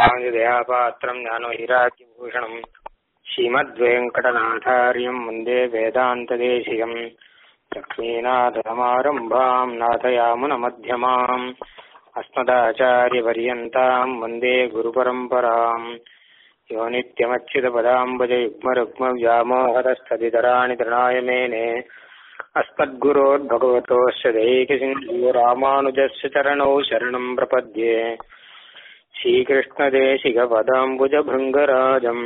ராமானுஜதயாபாத்திரம் ஞானவைராக்கியபூஷணம் ஸ்ரீமத்வேங்கடநாதாரியம் வந்தே வேதாந்ததேசிகம் லக்ஷ்மீநாதசமாரம்பாம் நாதயாமுனமध्यமாम् अस्मदाचार्यपर्यन्ताम् वन्दे गुरुपरम्पराम् यो नित्यमच्युतपदाम्बजयुग्मरुग्मव्यामोहतस्तदितराणि तृणाय मेने अस्मद्गुरोर्भगवतोऽस्य दैकसिन्धो रामानुजस्य चरणौ शरणम् प्रपद्ये श्रीकृष्णदेशिकपदाम्बुजभृङ्गराजम्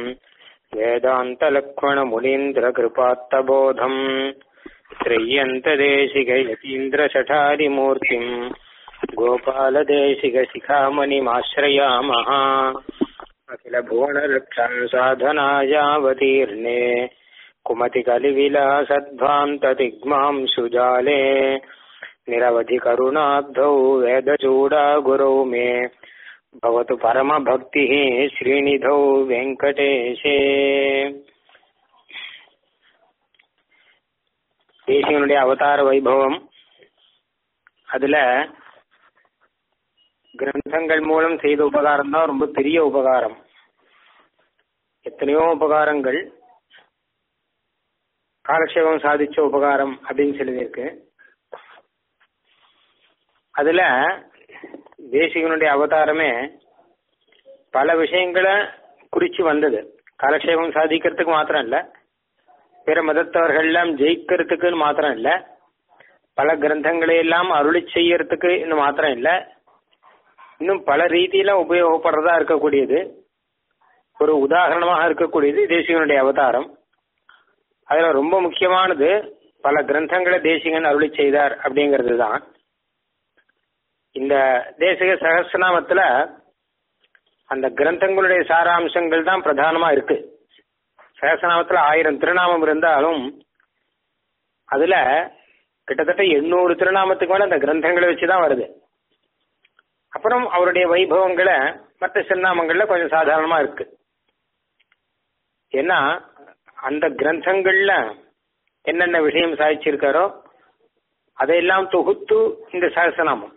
वेदान्तलक्ष्मणमुनीन्द्रकृपात्तबोधम् त्रय्यन्तदेशिकयतीन्द्रशठारिमूर्तिम् गोपालदेशिकशिखामणिमाश्रयामः अखिलभुवनरक्षान् साधनायावतीर्णे कुमतिकलिविलासद्भान्ततिग्मां सुजाले निरवधिकरुणाब्धौ वेदचूडागुरौ मे भवतु परमभक्तिः श्रीनिधौ வெங்கடேஷே தேசியனுடைய அவதார வைபவம் அதுல கிரந்தங்கள் மூலம் செய்த உபகாரம் தான் ரொம்ப பெரிய உபகாரம் எத்தனையோ உபகாரங்கள் காலக்ஷேபம் சாதிச்ச உபகாரம் அப்படின்னு சொல்லியிருக்கு அதுல தேசிகனுடைய அவதாரமே பல விஷயங்களை குறிச்சு வந்தது காலக்ஷேபம் சாதிக்கிறதுக்கு மாத்திரம் இல்ல பிற மதத்தவர்கள் எல்லாம் ஜெயிக்கிறதுக்குன்னு மாத்திரம் இல்ல பல கிரந்தங்களை எல்லாம் அருளி செய்யறதுக்கு இன்னும் மாத்திரம் இல்ல இன்னும் பல ரீதியில உபயோகப்படுறதா இருக்கக்கூடியது ஒரு உதாரணமாக இருக்கக்கூடியது தேசிகனுடைய அவதாரம் அதுல ரொம்ப முக்கியமானது பல கிரந்தங்களை தேசிகன் அருளி செய்தார் அப்படிங்கிறது தான் இந்த தேசிக சகசிரநாமத்துல அந்த கிரந்தங்களுடைய சாராம்சங்கள் தான் பிரதானமா இருக்கு சகசிரநாமத்துல ஆயிரம் திருநாமம் இருந்தாலும் அதுல கிட்டத்தட்ட எண்ணூறு திருநாமத்துக்கு மேல அந்த கிரந்தங்களை வச்சுதான் வருது அப்புறம் அவருடைய வைபவங்களை மற்ற சிறுநாமங்கள்ல கொஞ்சம் சாதாரணமா இருக்கு ஏன்னா அந்த கிரந்தங்கள்ல என்னென்ன விஷயம் சாதிச்சிருக்காரோ அதையெல்லாம் தொகுத்து இந்த சகசநாமம்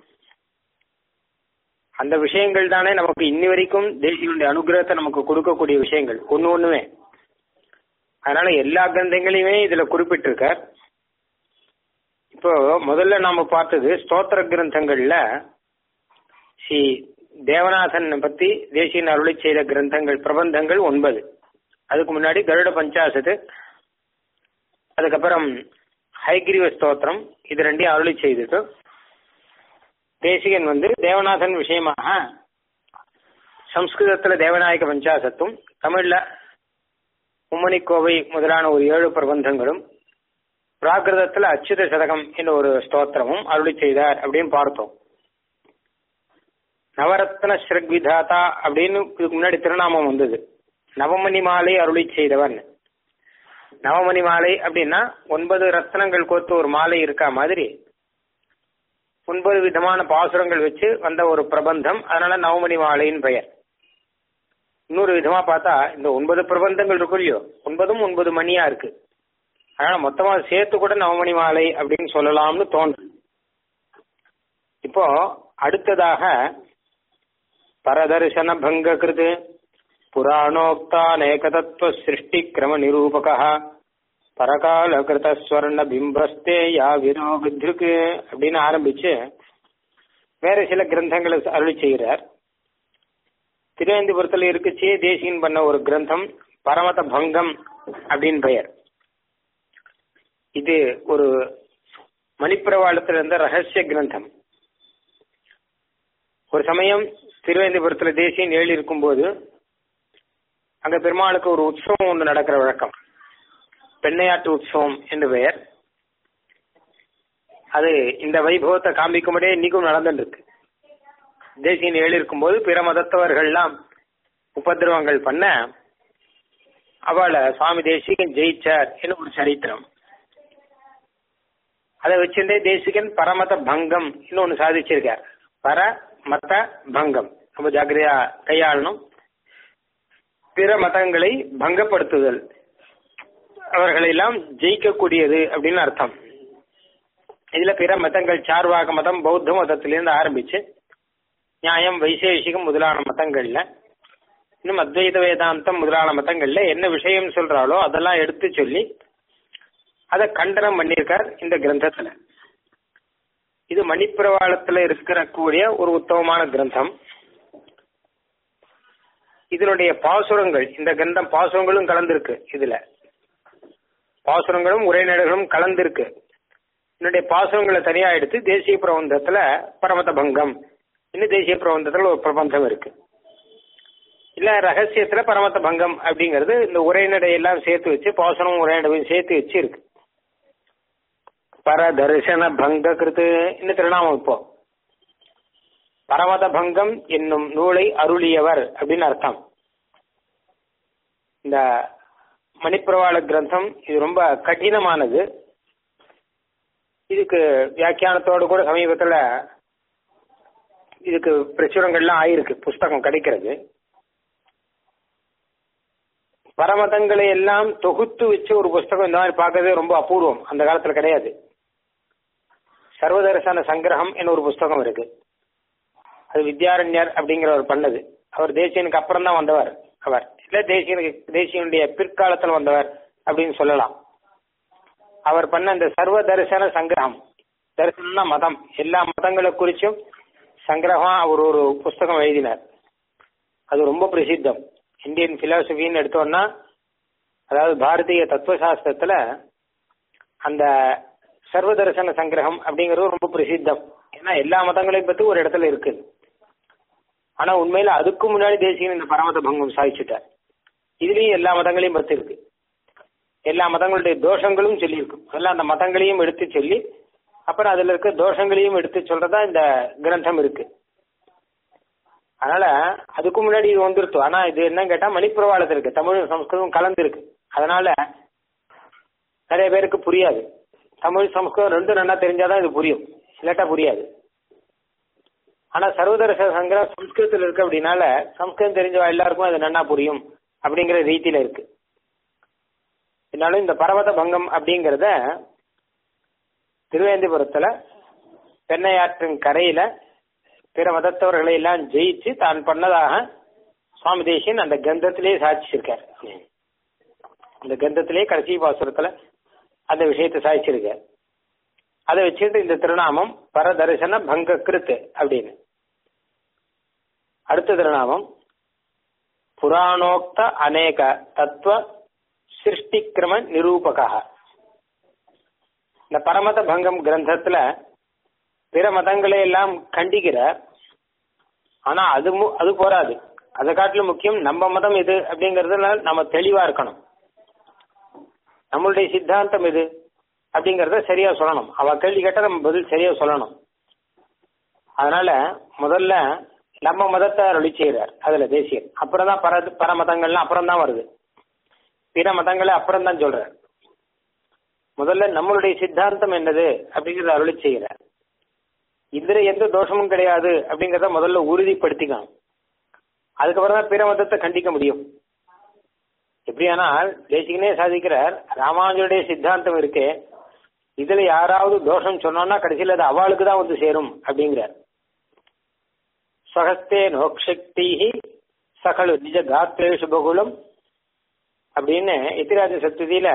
அந்த விஷயங்கள் தானே நமக்கு இன்னி வரைக்கும் தேசியனுடைய அனுகிரகத்தை நமக்கு கொடுக்கக்கூடிய விஷயங்கள் ஒன்று ஒண்ணுமே அதனால எல்லா கிரந்தங்களையுமே இதுல குறிப்பிட்டிருக்கார் இப்போ முதல்ல நாம பார்த்தது ஸ்தோத்திர கிரந்தங்கள்ல ஸ்ரீ தேவநாதன் பத்தி தேசியன் அருளை செய்த கிரந்தங்கள் பிரபந்தங்கள் ஒன்பது அதுக்கு முன்னாடி கருட பஞ்சாசத்து அதுக்கப்புறம் ஹைகிரீவ ஸ்தோத்திரம் இது ரெண்டையும் அருளி செய்துட்டு தேசிகன் வந்து தேவநாதன் விஷயமாக சம்ஸ்கிருதத்துல தேவநாயக பஞ்சாசத்தும் தமிழ்ல மும்மணிக்கோவை முதலான ஒரு ஏழு பிரபந்தங்களும் பிராகிருதத்துல அச்சுத சதகம் என்ற ஒரு ஸ்தோத்திரமும் அருளி செய்தார் அப்படின்னு பார்த்தோம் நவரத்ன ஸ்ரக்விதாதா அப்படின்னு இதுக்கு முன்னாடி திருநாமம் வந்தது நவமணி மாலை அருளி செய்தவன் நவமணி மாலை அப்படின்னா ஒன்பது ரத்னங்கள் கோர்த்து ஒரு மாலை இருக்கா மாதிரி ஒன்பது விதமான பாசுரங்கள் வச்சு வந்த ஒரு பிரபந்தம் அதனால நவமணி மாலைன்னு பெயர் இன்னொரு விதமா பார்த்தா இந்த ஒன்பது பிரபந்தங்கள் இருக்கும் இல்லையோ ஒன்பதும் ஒன்பது மணியா இருக்கு அதனால மொத்தமா சேர்த்து கூட நவமணி மாலை அப்படின்னு சொல்லலாம்னு தோன்று இப்போ அடுத்ததாக பரதர்சன பங்க கிருது புராணோக்தானேகதத்துவ சிருஷ்டி கிரம நிரூபக பரகால கிருத ஸ்வர்ண பிம்பஸ்தே யா விரோகிருக்கு அப்படின்னு ஆரம்பிச்சு வேற சில கிரந்தங்களை அருளி செய்கிறார் திருவேந்திபுரத்தில் இருக்குச்சே தேசியன் பண்ண ஒரு கிரந்தம் பரமத பங்கம் அப்படின்னு பெயர் இது ஒரு மணிப்பிரவாளத்தில் இருந்த ரகசிய கிரந்தம் ஒரு சமயம் திருவேந்திபுரத்துல தேசியன் ஏழி இருக்கும்போது அங்க பெருமாளுக்கு ஒரு உற்சவம் ஒன்று நடக்கிற வழக்கம் பெண்ணையாட்டு உற்சவம் என்று பெயர் அது இந்த வைபவத்தை காண்பிக்கும்படியே இன்னைக்கும் நடந்துட்டு இருக்கு தேசியன் ஏழு இருக்கும்போது பிற மதத்தவர்கள்லாம் உபதிரவங்கள் பண்ண அவளை சுவாமி தேசிகன் ஜெயிச்சார் என்று ஒரு சரித்திரம் அதை வச்சிருந்தே தேசிகன் பரமத பங்கம் இன்னொன்னு சாதிச்சிருக்கார் பர மத பங்கம் ரொம்ப ஜாக்கிரதையா கையாளணும் பிற மதங்களை பங்கப்படுத்துதல் அவர்களை எல்லாம் ஜெயிக்கக்கூடியது அப்படின்னு அர்த்தம் இதுல பிற மதங்கள் சார்வாக மதம் பௌத்த மதத்திலிருந்து ஆரம்பிச்சு நியாயம் வைசேஷிகம் முதலான மதங்கள்ல இன்னும் அத்வைத வேதாந்தம் முதலான மதங்கள்ல என்ன விஷயம் சொல்றாளோ அதெல்லாம் எடுத்து சொல்லி அதை கண்டனம் பண்ணியிருக்கார் இந்த கிரந்தத்துல இது மணிப்பிரவாளத்துல இருக்கிற கூடிய ஒரு உத்தமமான கிரந்தம் இதனுடைய பாசுரங்கள் இந்த கிரந்தம் பாசுரங்களும் கலந்திருக்கு இதுல பாசுரங்களும் உரைநடைகளும் கலந்திருக்கு என்னுடைய பாசுரங்களை தனியா எடுத்து தேசிய பிரபந்தத்துல பரமத பங்கம் இன்னும் தேசிய பிரபந்தத்துல ஒரு பிரபந்தம் இருக்கு இல்ல ரகசியத்துல பரமத்த பங்கம் அப்படிங்கிறது இந்த உரைநடை எல்லாம் சேர்த்து வச்சு பாசனம் உரைநடையும் சேர்த்து வச்சு இருக்கு பரதர்சன பங்க கிருத்து இன்னும் திருநாமம் இப்போ பரமத பங்கம் என்னும் நூலை அருளியவர் அப்படின்னு அர்த்தம் இந்த மணிப்பிரவாள கிரந்தம் இது ரொம்ப கடினமானது இதுக்கு வியாக்கியானத்தோடு கூட சமீபத்தில் இதுக்கு பிரச்சுரங்கள்லாம் ஆயிருக்கு புஸ்தகம் கிடைக்கிறது பரமதங்களை எல்லாம் தொகுத்து வச்சு ஒரு புஸ்தகம் இந்த மாதிரி பார்க்கறதே ரொம்ப அபூர்வம் அந்த காலத்துல கிடையாது சர்வதர்சன சங்கிரகம் என்ன ஒரு புஸ்தகம் இருக்கு அது வித்யாரண்யர் அப்படிங்கிறவர் பண்ணது அவர் தேசியனுக்கு அப்புறம் தான் வந்தவர் அவர் இல்ல தேசியனுக்கு தேசியனுடைய பிற்காலத்தில் வந்தவர் அப்படின்னு சொல்லலாம் அவர் பண்ண அந்த சர்வ தரிசன சங்கிரகம் தரிசனம்னா மதம் எல்லா மதங்களை குறிச்சும் சங்கிரகமா அவர் ஒரு புஸ்தகம் எழுதினார் அது ரொம்ப பிரசித்தம் இந்தியன் பிலாசபின்னு எடுத்தோம்னா அதாவது பாரதிய தத்துவசாஸ்திரத்துல அந்த சர்வ தரிசன சங்கிரகம் அப்படிங்கிறது ரொம்ப பிரசித்தம் ஏன்னா எல்லா மதங்களையும் பத்தி ஒரு இடத்துல இருக்குது ஆனா உண்மையில அதுக்கு முன்னாடி தேசியம் இந்த பரமத பங்கம் சாதிச்சுட்டார் இதுலயும் எல்லா மதங்களையும் பத்தி இருக்கு எல்லா மதங்களுடைய தோஷங்களும் சொல்லியிருக்கு அதெல்லாம் அந்த மதங்களையும் எடுத்து சொல்லி அப்புறம் அதுல இருக்க தோஷங்களையும் எடுத்து சொல்றதா இந்த கிரந்தம் இருக்கு அதனால அதுக்கு முன்னாடி இது வந்துருத்து ஆனா இது என்ன கேட்டா மணிப்பிரவாளத்தில் இருக்கு தமிழ் சம்ஸ்கிருதம் கலந்து இருக்கு அதனால நிறைய பேருக்கு புரியாது தமிழ் சம்ஸ்கிருதம் ரெண்டும் நல்லா தெரிஞ்சாதான் இது புரியும் இல்லாட்டா புரியாது ஆனா சர்வதர்ச சங்கிரம் சம்ஸ்கிருதத்தில் இருக்கு அப்படின்னால சம்ஸ்கிருதம் தெரிஞ்ச எல்லாருக்கும் அது நன்னா புரியும் அப்படிங்கிற ரீதியில இருக்கு இதனால இந்த பர்வத பங்கம் அப்படிங்கிறத திருவேந்திபுரத்துல பெண்ணையாற்றின் கரையில பிற மதத்தவர்களை எல்லாம் ஜெயிச்சு தான் பண்ணதாக சுவாமி தேசியன் அந்த கந்தத்திலேயே சாதிச்சிருக்கார் அந்த கந்தத்திலேயே கடைசி பாசுரத்துல அந்த விஷயத்தை சாதிச்சிருக்கார் அதை வச்சுட்டு இந்த திருநாமம் பரதரிசன பங்க கிருத்து அப்படின்னு அடுத்த திருநாமம் புராணோக்த அநேக தத்துவ சிருஷ்டிக்கிரம நிரூபகா இந்த பரமத பங்கம் கிரந்தத்துல பிற மதங்களை எல்லாம் கண்டிக்கிறார் ஆனா அது அது போராது அதை காட்டிலும் முக்கியம் நம்ம மதம் எது அப்படிங்கறதுல நம்ம தெளிவா இருக்கணும் நம்மளுடைய சித்தாந்தம் எது அப்படிங்கறத சரியா சொல்லணும் அவ கேள்வி கேட்டா நம்ம பதில் சரியா சொல்லணும் அதனால முதல்ல நம்ம மதத்தை அருளி செய்கிறார் அதுல தேசியர் அப்புறம் தான் பர பர மதங்கள்லாம் அப்புறம் தான் வருது பிற மதங்களை அப்புறம் தான் சொல்றார் முதல்ல நம்மளுடைய சித்தாந்தம் என்னது அப்படிங்கறத அருளி செய்கிறார் இதுல எந்த தோஷமும் கிடையாது அப்படிங்கறத முதல்ல உறுதிப்படுத்திக்கணும் அதுக்கப்புறம் தான் பிற மதத்தை கண்டிக்க முடியும் எப்படியானால் தேசிகனே சாதிக்கிறார் ராமானுஜருடைய சித்தாந்தம் இருக்கே இதுல யாராவது தோஷம் சொன்னோம்னா கடைசியில் அது அவளுக்கு தான் வந்து சேரும் அப்படிங்கிறார் ஸ்வகஸ்தே நோக்ஷக்தி சகலு நிஜ காத்திரேஷு பகுலம் அப்படின்னு எத்திராஜ சப்ததியில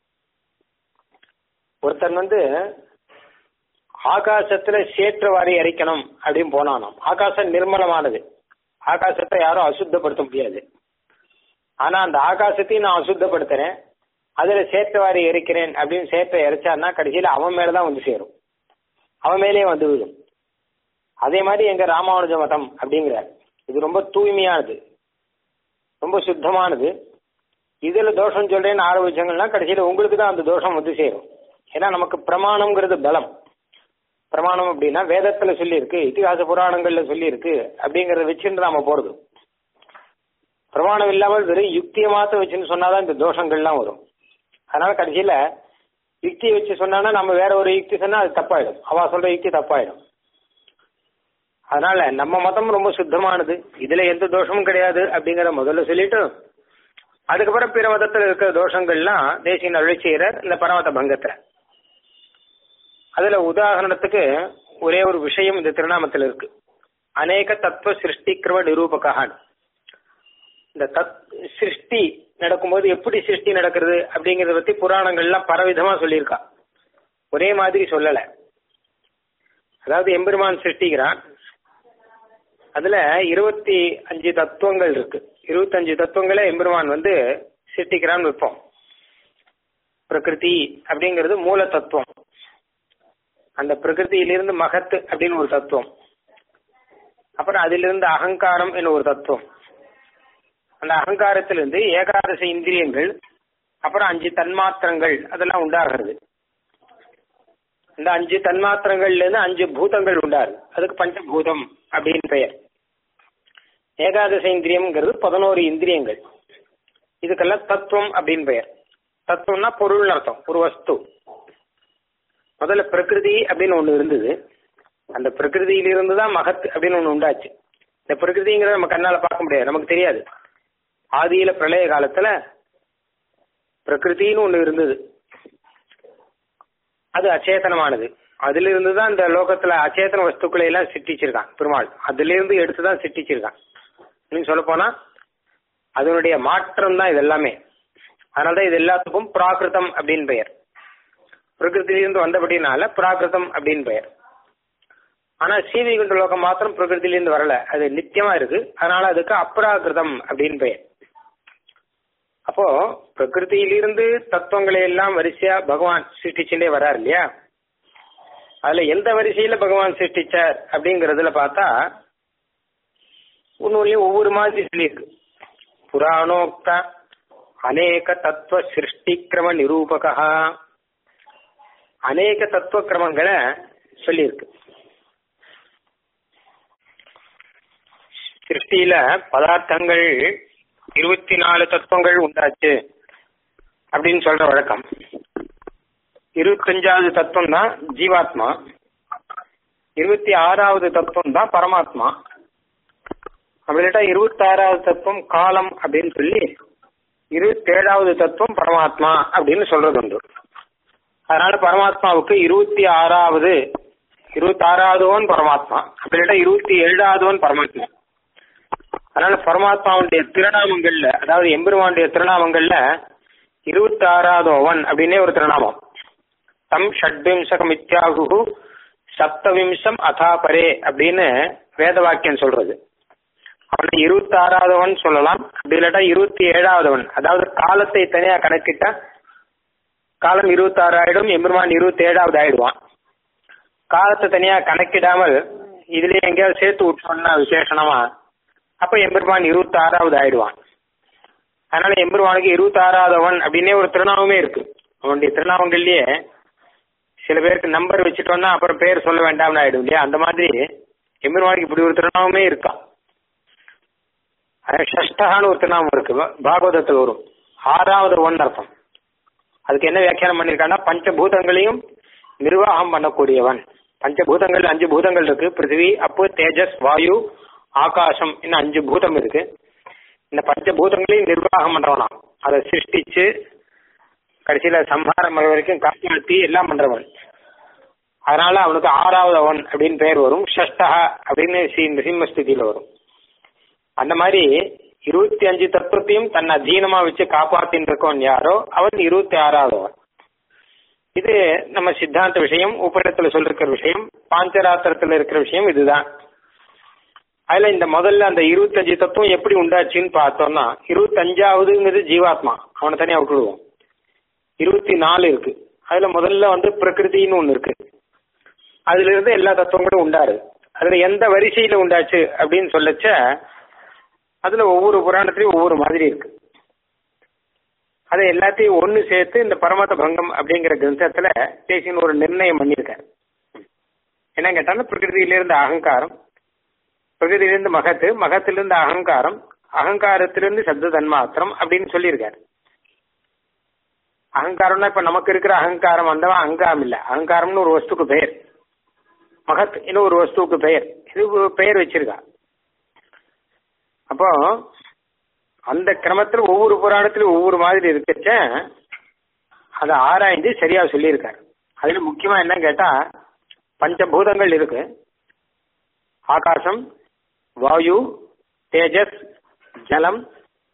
ஒருத்தன் வந்து ஆகாசத்துல சேற்று வாரி அரைக்கணும் அப்படின்னு போனானாம் ஆகாசம் நிர்மலமானது ஆகாசத்தை யாரும் அசுத்தப்படுத்த முடியாது ஆனா அந்த ஆகாசத்தையும் நான் அசுத்தப்படுத்துறேன் அதுல சேற்று வாரி எரிக்கிறேன் அப்படின்னு சேற்றை எரிச்சான்னா கடைசியில அவன் மேலதான் வந்து சேரும் அவன் மேலேயே வந்து விடும் அதே மாதிரி எங்க ராமானுஜ மதம் அப்படிங்கிறார் இது ரொம்ப தூய்மையானது ரொம்ப சுத்தமானது இதுல தோஷம் சொல்றேன்னு ஆரம்பிச்சாங்கன்னா கடைசியில உங்களுக்கு தான் அந்த தோஷம் வந்து சேரும் ஏன்னா நமக்கு பிரமாணம்ங்கிறது பலம் பிரமாணம் அப்படின்னா வேதத்துல சொல்லியிருக்கு இதிகாச புராணங்கள்ல சொல்லியிருக்கு அப்படிங்கறத வச்சுட்டு நாம போறது பிரமாணம் இல்லாமல் வெறும் யுக்தியை மாத்த வச்சுன்னு சொன்னாதான் இந்த தோஷங்கள்லாம் வரும் அதனால கடைசியில யுக்தியை வச்சு சொன்னானா நம்ம வேற ஒரு யுக்தி சொன்னா அது தப்பாயிடும் அவ சொல்ற யுக்தி தப்பாயிடும் அதனால நம்ம மதம் ரொம்ப சுத்தமானது இதுல எந்த தோஷமும் கிடையாது அப்படிங்கிற முதல்ல சொல்லிட்டு அதுக்கப்புறம் பிற மதத்துல இருக்கிற தோஷங்கள்லாம் தேசிய அருளி செய்யறார் இந்த பரமத பங்கத்துல அதுல உதாரணத்துக்கு ஒரே ஒரு விஷயம் இந்த திருநாமத்தில் இருக்கு அநேக தத்துவ சிருஷ்டிக்கிரம நிரூபகான் இந்த தத் சிருஷ்டி நடக்கும்போது எப்படி சிருஷ்டி நடக்கிறது அப்படிங்கறத பத்தி புராணங்கள்லாம் பலவிதமா சொல்லியிருக்கா ஒரே மாதிரி சொல்லல அதாவது எம்பெருமான் சிருஷ்டிக்கிறான் அதுல இருபத்தி அஞ்சு தத்துவங்கள் இருக்கு இருபத்தஞ்சு தத்துவங்களை எம்பெருமான் வந்து சிருஷ்டிக்கிறான்னு வைப்போம் பிரகிருதி அப்படிங்கிறது மூல தத்துவம் அந்த பிரகிருதியிலிருந்து மகத்து அப்படின்னு ஒரு தத்துவம் அப்புறம் அதிலிருந்து அகங்காரம் என்ன ஒரு தத்துவம் அந்த அகங்காரத்திலிருந்து ஏகாதச இந்திரியங்கள் அப்புறம் அஞ்சு தன்மாத்திரங்கள் அதெல்லாம் உண்டாகிறது இந்த அஞ்சு தன்மாத்திரங்கள்ல இருந்து அஞ்சு பூதங்கள் உண்டாரு அதுக்கு பஞ்சபூதம் அப்படின்னு பெயர் ஏகாதச இந்திரியம்ங்கிறது பதினோரு இந்திரியங்கள் இதுக்கெல்லாம் தத்துவம் அப்படின்னு பெயர் தத்துவம்னா பொருள் அர்த்தம் ஒரு வஸ்து முதல்ல பிரகிருதி அப்படின்னு ஒண்ணு இருந்தது அந்த பிரகிருதியிலிருந்து தான் மகத் அப்படின்னு ஒண்ணு உண்டாச்சு இந்த பிரகிருதிங்கிறத நம்ம கண்ணால பார்க்க முடியாது நமக்கு தெரியாது ஆதியில பிரளய காலத்துல பிரகிருதின்னு ஒண்ணு இருந்தது அது அச்சேதனமானது அதிலிருந்து தான் இந்த லோகத்துல அச்சேதன வஸ்துக்களை எல்லாம் சிட்டிச்சிருக்கான் பெருமாள் அதிலிருந்து எடுத்து தான் சிட்டிச்சிருக்கான் இன்னும் சொல்ல போனா அதனுடைய மாற்றம் தான் இது எல்லாமே அதனாலதான் இது எல்லாத்துக்கும் பிராகிருதம் அப்படின்னு பெயர் பிரகிருதியிலிருந்து வந்தபடினால பிராகிருதம் அப்படின்னு பெயர் ஆனா சீவிகுண்ட லோகம் மாத்திரம் பிரகிருதியிலிருந்து வரல அது நித்தியமா இருக்கு அதனால அதுக்கு அப்ராகிருதம் அப்படின்னு பெயர் அப்போ பிரகிருதியிலிருந்து தத்துவங்களை எல்லாம் வரிசையா பகவான் சிருஷ்டிச்சுட்டே வரார் இல்லையா அதுல எந்த வரிசையில பகவான் சிருஷ்டிச்சார் அப்படிங்கறதுல பார்த்தா ஒன்னொன்னுலயும் ஒவ்வொரு மாதிரி சொல்லியிருக்கு புராணோக்த அநேக தத்துவ சிருஷ்டி கிரம நிரூபகா அநேக தத்துவ கிரமங்களை சொல்லியிருக்கு சிருஷ்டியில பதார்த்தங்கள் இருபத்தி நாலு தத்துவங்கள் உண்டாச்சு அப்படின்னு சொல்ற வழக்கம் இருபத்தஞ்சாவது தத்துவம் தான் ஜீவாத்மா இருபத்தி ஆறாவது தத்துவம் தான் பரமாத்மா அப்படின்ட்டா இருபத்தி ஆறாவது தத்துவம் காலம் அப்படின்னு சொல்லி இருபத்தி ஏழாவது தத்துவம் பரமாத்மா அப்படின்னு சொல்றது உண்டு அதனால பரமாத்மாவுக்கு இருபத்தி ஆறாவது இருபத்தி ஆறாவதுவன் பரமாத்மா அப்படின்ட்டா இருபத்தி ஏழாவதுவன் பரமாத்மா அதனால பரமாத்மாவுடைய திருநாமங்கள்ல அதாவது எம்பெருமானுடைய திருநாமங்கள்ல இருபத்தி ஆறாவதவன் அப்படின்னே ஒரு திருநாமம் தம் ஷட்விம்சகம் இத்தியாகு சப்தவிம்சம் அதாபரே அப்படின்னு வேத வாக்கியம் சொல்றது அவனை இருபத்தி ஆறாவதவன் சொல்லலாம் அப்படி இல்லாட்டா இருபத்தி ஏழாவதவன் அதாவது காலத்தை தனியா கணக்கிட்டா காலம் இருபத்தி ஆறு ஆயிடும் எம்பெருமான் இருபத்தி ஏழாவது ஆயிடுவான் காலத்தை தனியா கணக்கிடாமல் இதுல எங்கேயாவது சேர்த்து விட்டோம்னா விசேஷணமா அப்ப எம்பெருமான் இருபத்தி ஆறாவது ஆயிடுவான் அதனால எம்பெருமானுக்கு இருபத்தி ஆறாவதவன் அப்படின்னே ஒரு திருநாமமே இருக்கு அவனுடைய திருநாமங்கள்லயே சில பேருக்கு நம்பர் வச்சுட்டோம்னா அப்புறம் பேர் சொல்ல வேண்டாம்னு ஆயிடும் இல்லையா அந்த மாதிரி எம்பெருமானுக்கு இப்படி ஒரு திருநாமமே இருக்கான் ஷஷ்டகான்னு ஒரு திருநாமம் இருக்கு பாகவதத்தில் வரும் ஆறாவது ஒன் அர்த்தம் அதுக்கு என்ன வியாக்கியானம் பண்ணிருக்காங்கன்னா பஞ்சபூதங்களையும் நிர்வாகம் பண்ணக்கூடியவன் பஞ்சபூதங்கள் அஞ்சு பூதங்கள் இருக்கு பிருத்திவி அப்பு தேஜஸ் வாயு ஆகாசம் இன்னும் அஞ்சு பூதம் இருக்கு இந்த பஞ்சபூதங்களையும் நிர்வாகம் பண்றவனாம் அதை சிருஷ்டிச்சு கடைசியில சம்ஹாரம் வரைக்கும் காப்பாற்றி எல்லாம் பண்றவன் அதனால அவனுக்கு ஆறாவது அவன் அப்படின்னு பெயர் வரும் ஷஷ்டஹா அப்படின்னு சிம்மஸ்திதியில வரும் அந்த மாதிரி இருபத்தி அஞ்சு தத்துவத்தையும் தன் அதீனமா வச்சு காப்பாத்தின்னு இருக்கவன் யாரோ அவன் இருபத்தி ஆறாவதவன் இது நம்ம சித்தாந்த விஷயம் உபரிடத்துல சொல்லிருக்கிற விஷயம் பாஞ்சராத்திரத்துல இருக்கிற விஷயம் இதுதான் அதுல இந்த முதல்ல அந்த இருபத்தஞ்சு தத்துவம் எப்படி உண்டாச்சுன்னு பார்த்தோம்னா இருபத்தஞ்சாவதுங்கிறது ஜீவாத்மா அவனை தனியா விட்டுடுவோம் இருபத்தி நாலு இருக்கு அதுல முதல்ல வந்து பிரகிருதின்னு ஒண்ணு இருக்கு அதுல இருந்து எல்லா தத்துவங்களும் உண்டாரு அதுல எந்த வரிசையில உண்டாச்சு அப்படின்னு சொல்லச்ச அதுல ஒவ்வொரு புராணத்திலையும் ஒவ்வொரு மாதிரி இருக்கு அதை எல்லாத்தையும் ஒன்னு சேர்த்து இந்த பரமத பங்கம் அப்படிங்கிற கிரந்தத்துல தேசியன் ஒரு நிர்ணயம் பண்ணியிருக்காரு என்ன கேட்டாலும் பிரகிருதியிலிருந்து அகங்காரம் பிரகிருதியிலிருந்து மகத்து மகத்திலிருந்து அகங்காரம் அகங்காரத்திலிருந்து சப்த தன்மாத்திரம் அப்படின்னு சொல்லியிருக்காரு அகங்காரம்னா இப்ப நமக்கு இருக்கிற அகங்காரம் வந்தவன் அங்காரம் இல்ல அகங்காரம்னு ஒரு வஸ்துக்கு பெயர் மகத் இன்னும் ஒரு வஸ்துவுக்கு பெயர் இது ஒரு பெயர் வச்சிருக்கா அப்போ அந்த கிரமத்துல ஒவ்வொரு புராணத்திலும் ஒவ்வொரு மாதிரி இருக்கச்ச அதை ஆராய்ந்து சரியா சொல்லியிருக்காரு அதுல முக்கியமா என்ன கேட்டா பஞ்சபூதங்கள் இருக்கு ஆகாசம் வாயு தேஜஸ் ஜலம்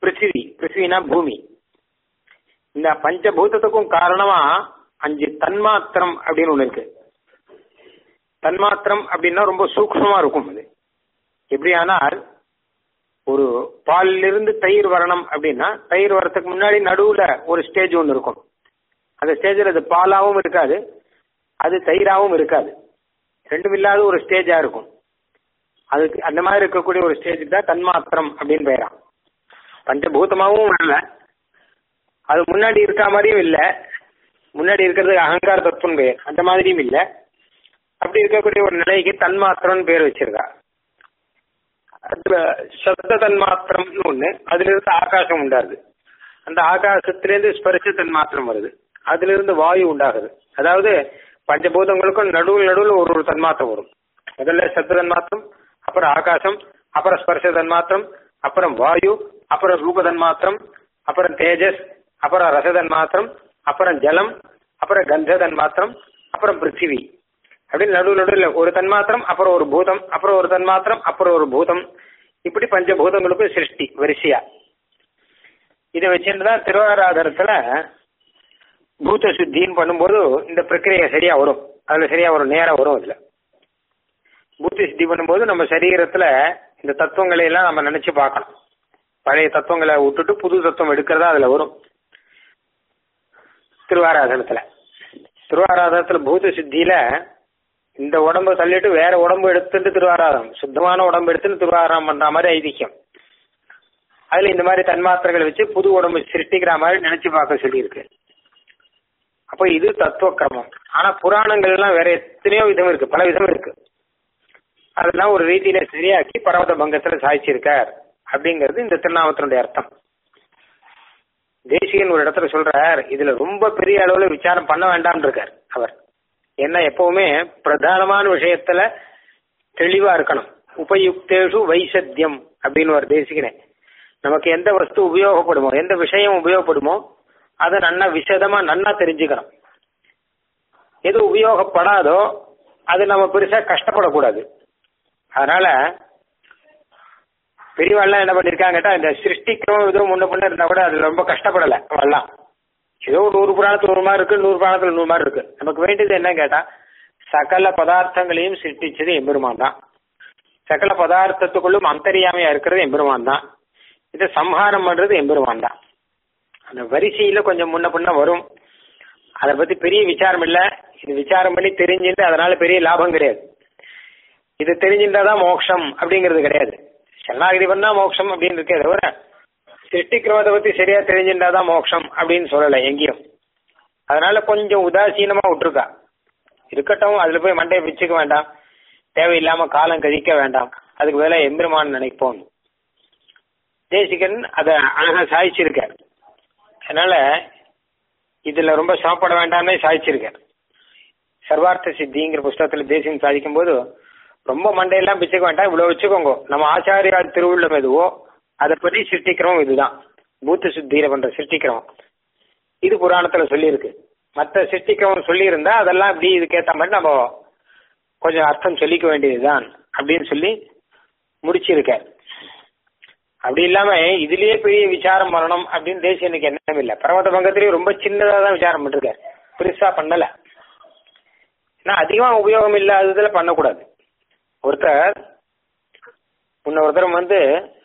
பிருத்திவி பிருத்திவினா பூமி இந்த பஞ்சபூதத்துக்கும் காரணமா அஞ்சு தன்மாத்திரம் அப்படின்னு ஒண்ணு இருக்கு தன்மாத்திரம் அப்படின்னா ரொம்ப சூக்ஷ்மமா இருக்கும் அது எப்படியானால் ஒரு பாலிலிருந்து தயிர் வரணும் அப்படின்னா தயிர் வரத்துக்கு முன்னாடி நடுவுல ஒரு ஸ்டேஜ் ஒன்று இருக்கும் அந்த ஸ்டேஜில் அது பாலாவும் இருக்காது அது தயிராகவும் இருக்காது ரெண்டும் இல்லாத ஒரு ஸ்டேஜா இருக்கும் அதுக்கு அந்த மாதிரி இருக்கக்கூடிய ஒரு ஸ்டேஜ் தான் தன்மாத்திரம் அப்படின்னு பெயரா பஞ்சபூதமாகவும் வரல அது முன்னாடி இருக்க மாதிரியும் இல்லை முன்னாடி இருக்கிறது அகங்கார தத்துவம் பெயர் அந்த மாதிரியும் இல்லை அப்படி இருக்கக்கூடிய ஒரு நிலைக்கு தன்மாத்திரம்னு பேர் வச்சிருக்கா அதுல சப்த தன்மாத்திரம்னு ஒண்ணு அதுல இருந்து ஆகாசம் உண்டாகுது அந்த ஆகாசத்திலிருந்து ஸ்பரிச தன்மாத்திரம் வருது அதுல இருந்து வாயு உண்டாகுது அதாவது பஞ்சபூதங்களுக்கும் நடுவில் நடுவில் ஒரு ஒரு தன்மாத்திரம் வரும் முதல்ல சப்த தன்மாத்திரம் அப்புறம் ஆகாசம் அப்புறம் ஸ்பர்ச தன்மாத்திரம் அப்புறம் வாயு அப்புறம் ரூப தன்மாத்திரம் அப்புறம் தேஜஸ் அப்புறம் ரச தன்மாத்திரம் அப்புறம் ஜலம் அப்புறம் கந்த தன்மாத்திரம் அப்புறம் பிருத்திவி அப்படின்னு நடுவு நடுவில் ஒரு தன்மாத்திரம் அப்புறம் ஒரு பூதம் அப்புறம் ஒரு தன்மாத்திரம் அப்புறம் ஒரு பூதம் இப்படி பஞ்சபூதங்களுக்கும் சிருஷ்டி வரிசையா இதை வச்சுட்டு தான் திருவாராதனத்துல பூத சுத்தின்னு பண்ணும்போது இந்த பிரக்கிரியை சரியா வரும் அதுல சரியா வரும் நேரம் வரும் அதுல பூத்த சுத்தி பண்ணும்போது நம்ம சரீரத்துல இந்த தத்துவங்களை எல்லாம் நம்ம நினைச்சு பார்க்கணும் பழைய தத்துவங்களை விட்டுட்டு புது தத்துவம் எடுக்கிறதா அதுல வரும் திருவாராதனத்துல திருவாராதனத்துல பூத சித்தியில இந்த உடம்பு தள்ளிட்டு வேற உடம்பு எடுத்துட்டு திருவாராதனம் சுத்தமான உடம்பு எடுத்துட்டு திருவாராதனம் பண்ற மாதிரி ஐதிஹ்யம் அதுல இந்த மாதிரி தன்மாத்திரைகளை வச்சு புது உடம்பு சிருஷ்டிக்கிற மாதிரி நினைச்சு பார்க்க சொல்லியிருக்கு அப்போ இது தத்துவ கிரமம் ஆனா புராணங்கள் எல்லாம் வேற எத்தனையோ விதம் இருக்கு பல விதம் இருக்கு அதெல்லாம் ஒரு ரீதியில சரியாக்கி பரவத பங்கத்துல சாய்ச்சிருக்கார் அப்படிங்கிறது இந்த திருநாமத்தினுடைய அர்த்தம் தேசிகன் ஒரு இடத்துல சொல்றார் இதுல ரொம்ப பெரிய அளவுல விசாரம் பண்ண வேண்டாம் இருக்கார் அவர் ஏன்னா எப்பவுமே பிரதானமான விஷயத்துல தெளிவா இருக்கணும் உபயுக்தேஷு வைசத்தியம் அப்படின்னு ஒரு தேசிகனே நமக்கு எந்த வஸ்து உபயோகப்படுமோ எந்த விஷயம் உபயோகப்படுமோ அதை நன்னா விசதமா நன்னா தெரிஞ்சுக்கணும் எது உபயோகப்படாதோ அது நம்ம பெருசா கஷ்டப்படக்கூடாது அதனால பெரியவாள்லாம் என்ன பண்ணிருக்காங்க கேட்டா இந்த சிருஷ்டிக்கிறோம் ஏதோ முன்ன பண்ண இருந்தா கூட அது ரொம்ப கஷ்டப்படல அவெல்லாம் ஏதோ நூறு புராணத்துல ஒரு மாதிரி இருக்கு நூறு புராணத்துல நூறு மாதிரி இருக்கு நமக்கு வேண்டியது என்ன கேட்டா சகல பதார்த்தங்களையும் சிருஷ்டிச்சது எம்பெருமான் தான் சகல பதார்த்தத்துக்குள்ளும் அந்தரியாமையா இருக்கிறது எம்பெருமான் தான் இதை சம்ஹாரம் பண்றது எம்பெருமான் தான் அந்த வரிசையில கொஞ்சம் முன்ன பின்ன வரும் அதை பத்தி பெரிய விசாரம் இல்ல இது விசாரம் பண்ணி தெரிஞ்சுட்டு அதனால பெரிய லாபம் கிடையாது இது தெரிஞ்சிருந்தாதான் மோட்சம் அப்படிங்கிறது கிடையாது சரணாகிரி பண்ணா மோட்சம் அப்படின்னு இருக்கே தவிர சிருஷ்டிக்கிறவதை பத்தி சரியா தெரிஞ்சிருந்தாதான் மோட்சம் அப்படின்னு சொல்லலை எங்கேயும் அதனால கொஞ்சம் உதாசீனமா விட்டுருக்கா இருக்கட்டும் அதுல போய் மண்டையை பிச்சுக்க வேண்டாம் தேவையில்லாம காலம் கழிக்க வேண்டாம் அதுக்கு வேலை எம்பெருமான் நினைப்போம் தேசிகன் அதை அழகா சாய்ச்சிருக்கார் அதனால இதுல ரொம்ப சாப்பிட வேண்டாம்னே சாய்ச்சிருக்கார் சர்வார்த்த சித்திங்கிற புஸ்தகத்துல தேசியம் சாதிக்கும் போது ரொம்ப மண்டையெல்லாம் பிச்சுக்க வேண்டாம் இவ்வளவு வச்சுக்கோங்க நம்ம ஆச்சாரியால் திருவுள்ளம் எதுவோ அதை பற்றி சிருஷ்டிக்கிறோம் இதுதான் பூத்த சுத்தியில பண்ற சிருஷ்டிக்கிறோம் இது புராணத்துல சொல்லியிருக்கு மற்ற சிருஷ்டிக்கிறவன் சொல்லியிருந்தா அதெல்லாம் இப்படி இதுக்கேற்ற மாதிரி நம்ம கொஞ்சம் அர்த்தம் சொல்லிக்க வேண்டியதுதான் அப்படின்னு சொல்லி முடிச்சிருக்கார் அப்படி இல்லாம இதுலயே பெரிய விசாரம் பண்ணணும் அப்படின்னு தேசியனுக்கு எண்ணம் இல்லை பர்வத பங்கத்திலேயே ரொம்ப சின்னதா தான் விசாரம் பண்ணிருக்காரு பெருசா பண்ணல ஏன்னா அதிகமா உபயோகம் இல்லாததுல பண்ணக்கூடாது ஒருத்தர் முன்ன ஒருத்தர் வந்து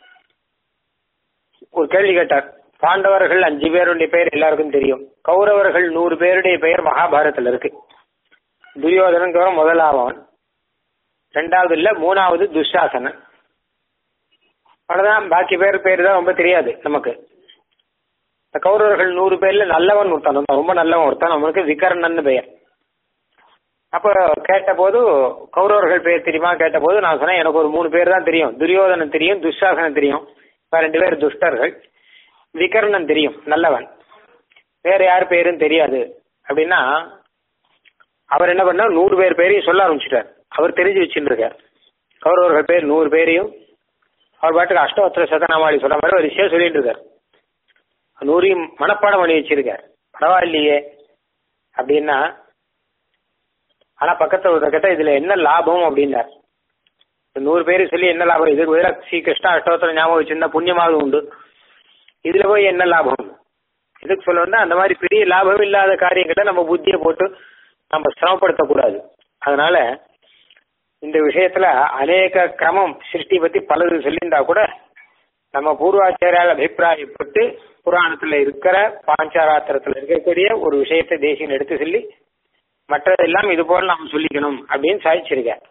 ஒரு கேள்வி கேட்டார் பாண்டவர்கள் அஞ்சு பேருடைய பெயர் எல்லாருக்கும் தெரியும் கௌரவர்கள் நூறு பேருடைய பெயர் மகாபாரதத்துல இருக்கு துரியோதனன் முதலாவன் ரெண்டாவது இல்ல மூணாவது துஷாசனன் அவ்வளவுதான் பாக்கி பேர் பேர் தான் ரொம்ப தெரியாது நமக்கு இந்த கௌரவர்கள் நூறு பேர்ல நல்லவன் ஒருத்தன் ரொம்ப நல்லவன் ஒருத்தன் நம்மளுக்கு விகர்ணன் பெயர் அப்போ கேட்டபோது கௌரவர்கள் பேர் தெரியுமா கேட்டபோது நான் சொன்னேன் எனக்கு ஒரு மூணு பேர் தான் தெரியும் துரியோதனன் தெரியும் துஷாசனன் தெரியும் ரெண்டு பேர் துஷ்டர்கள் விகர்ணன் தெரியும் நல்லவன் வேற யார் பேரும் தெரியாது அப்படின்னா அவர் என்ன பண்ணார் நூறு பேர் பேரையும் சொல்ல ஆரம்பிச்சிட்டார் அவர் தெரிஞ்சு வச்சுட்டு இருக்கார் கௌரவர்கள் பேர் நூறு பேரையும் அவர் பாட்டுக்கு அஷ்டோத்திர சதநாமாளி சொல்ற மாதிரி ஒரு விஷயம் சொல்லிட்டு இருக்கார் நூறையும் மனப்பாடம் பண்ணி வச்சிருக்கார் பரவாயில்லையே அப்படின்னா ஆனா பக்கத்துல ஒரு கேட்டா இதுல என்ன லாபம் அப்படின்னார் நூறு பேர் சொல்லி என்ன லாபம் இதுக்கு பதிலாக ஸ்ரீ கிருஷ்ணா அஷ்டோத்திரம் ஞாபகம் வச்சிருந்தா புண்ணியமாவது உண்டு இதுல போய் என்ன லாபம் எதுக்கு சொல்லணும்னா அந்த மாதிரி பெரிய லாபம் இல்லாத காரியங்களை நம்ம புத்தியை போட்டு நம்ம சிரமப்படுத்தக்கூடாது அதனால இந்த விஷயத்துல அநேக கிரமம் சிருஷ்டி பத்தி பலது சொல்லியிருந்தா கூட நம்ம பூர்வாச்சாரியால் அபிப்பிராயப்பட்டு புராணத்துல இருக்கிற பாஞ்சாராத்திரத்துல இருக்கக்கூடிய ஒரு விஷயத்தை தேசியன் எடுத்து சொல்லி மற்றதெல்லாம் இது போல நம்ம சொல்லிக்கணும் அப்படின்னு சாதிச்சிருக்க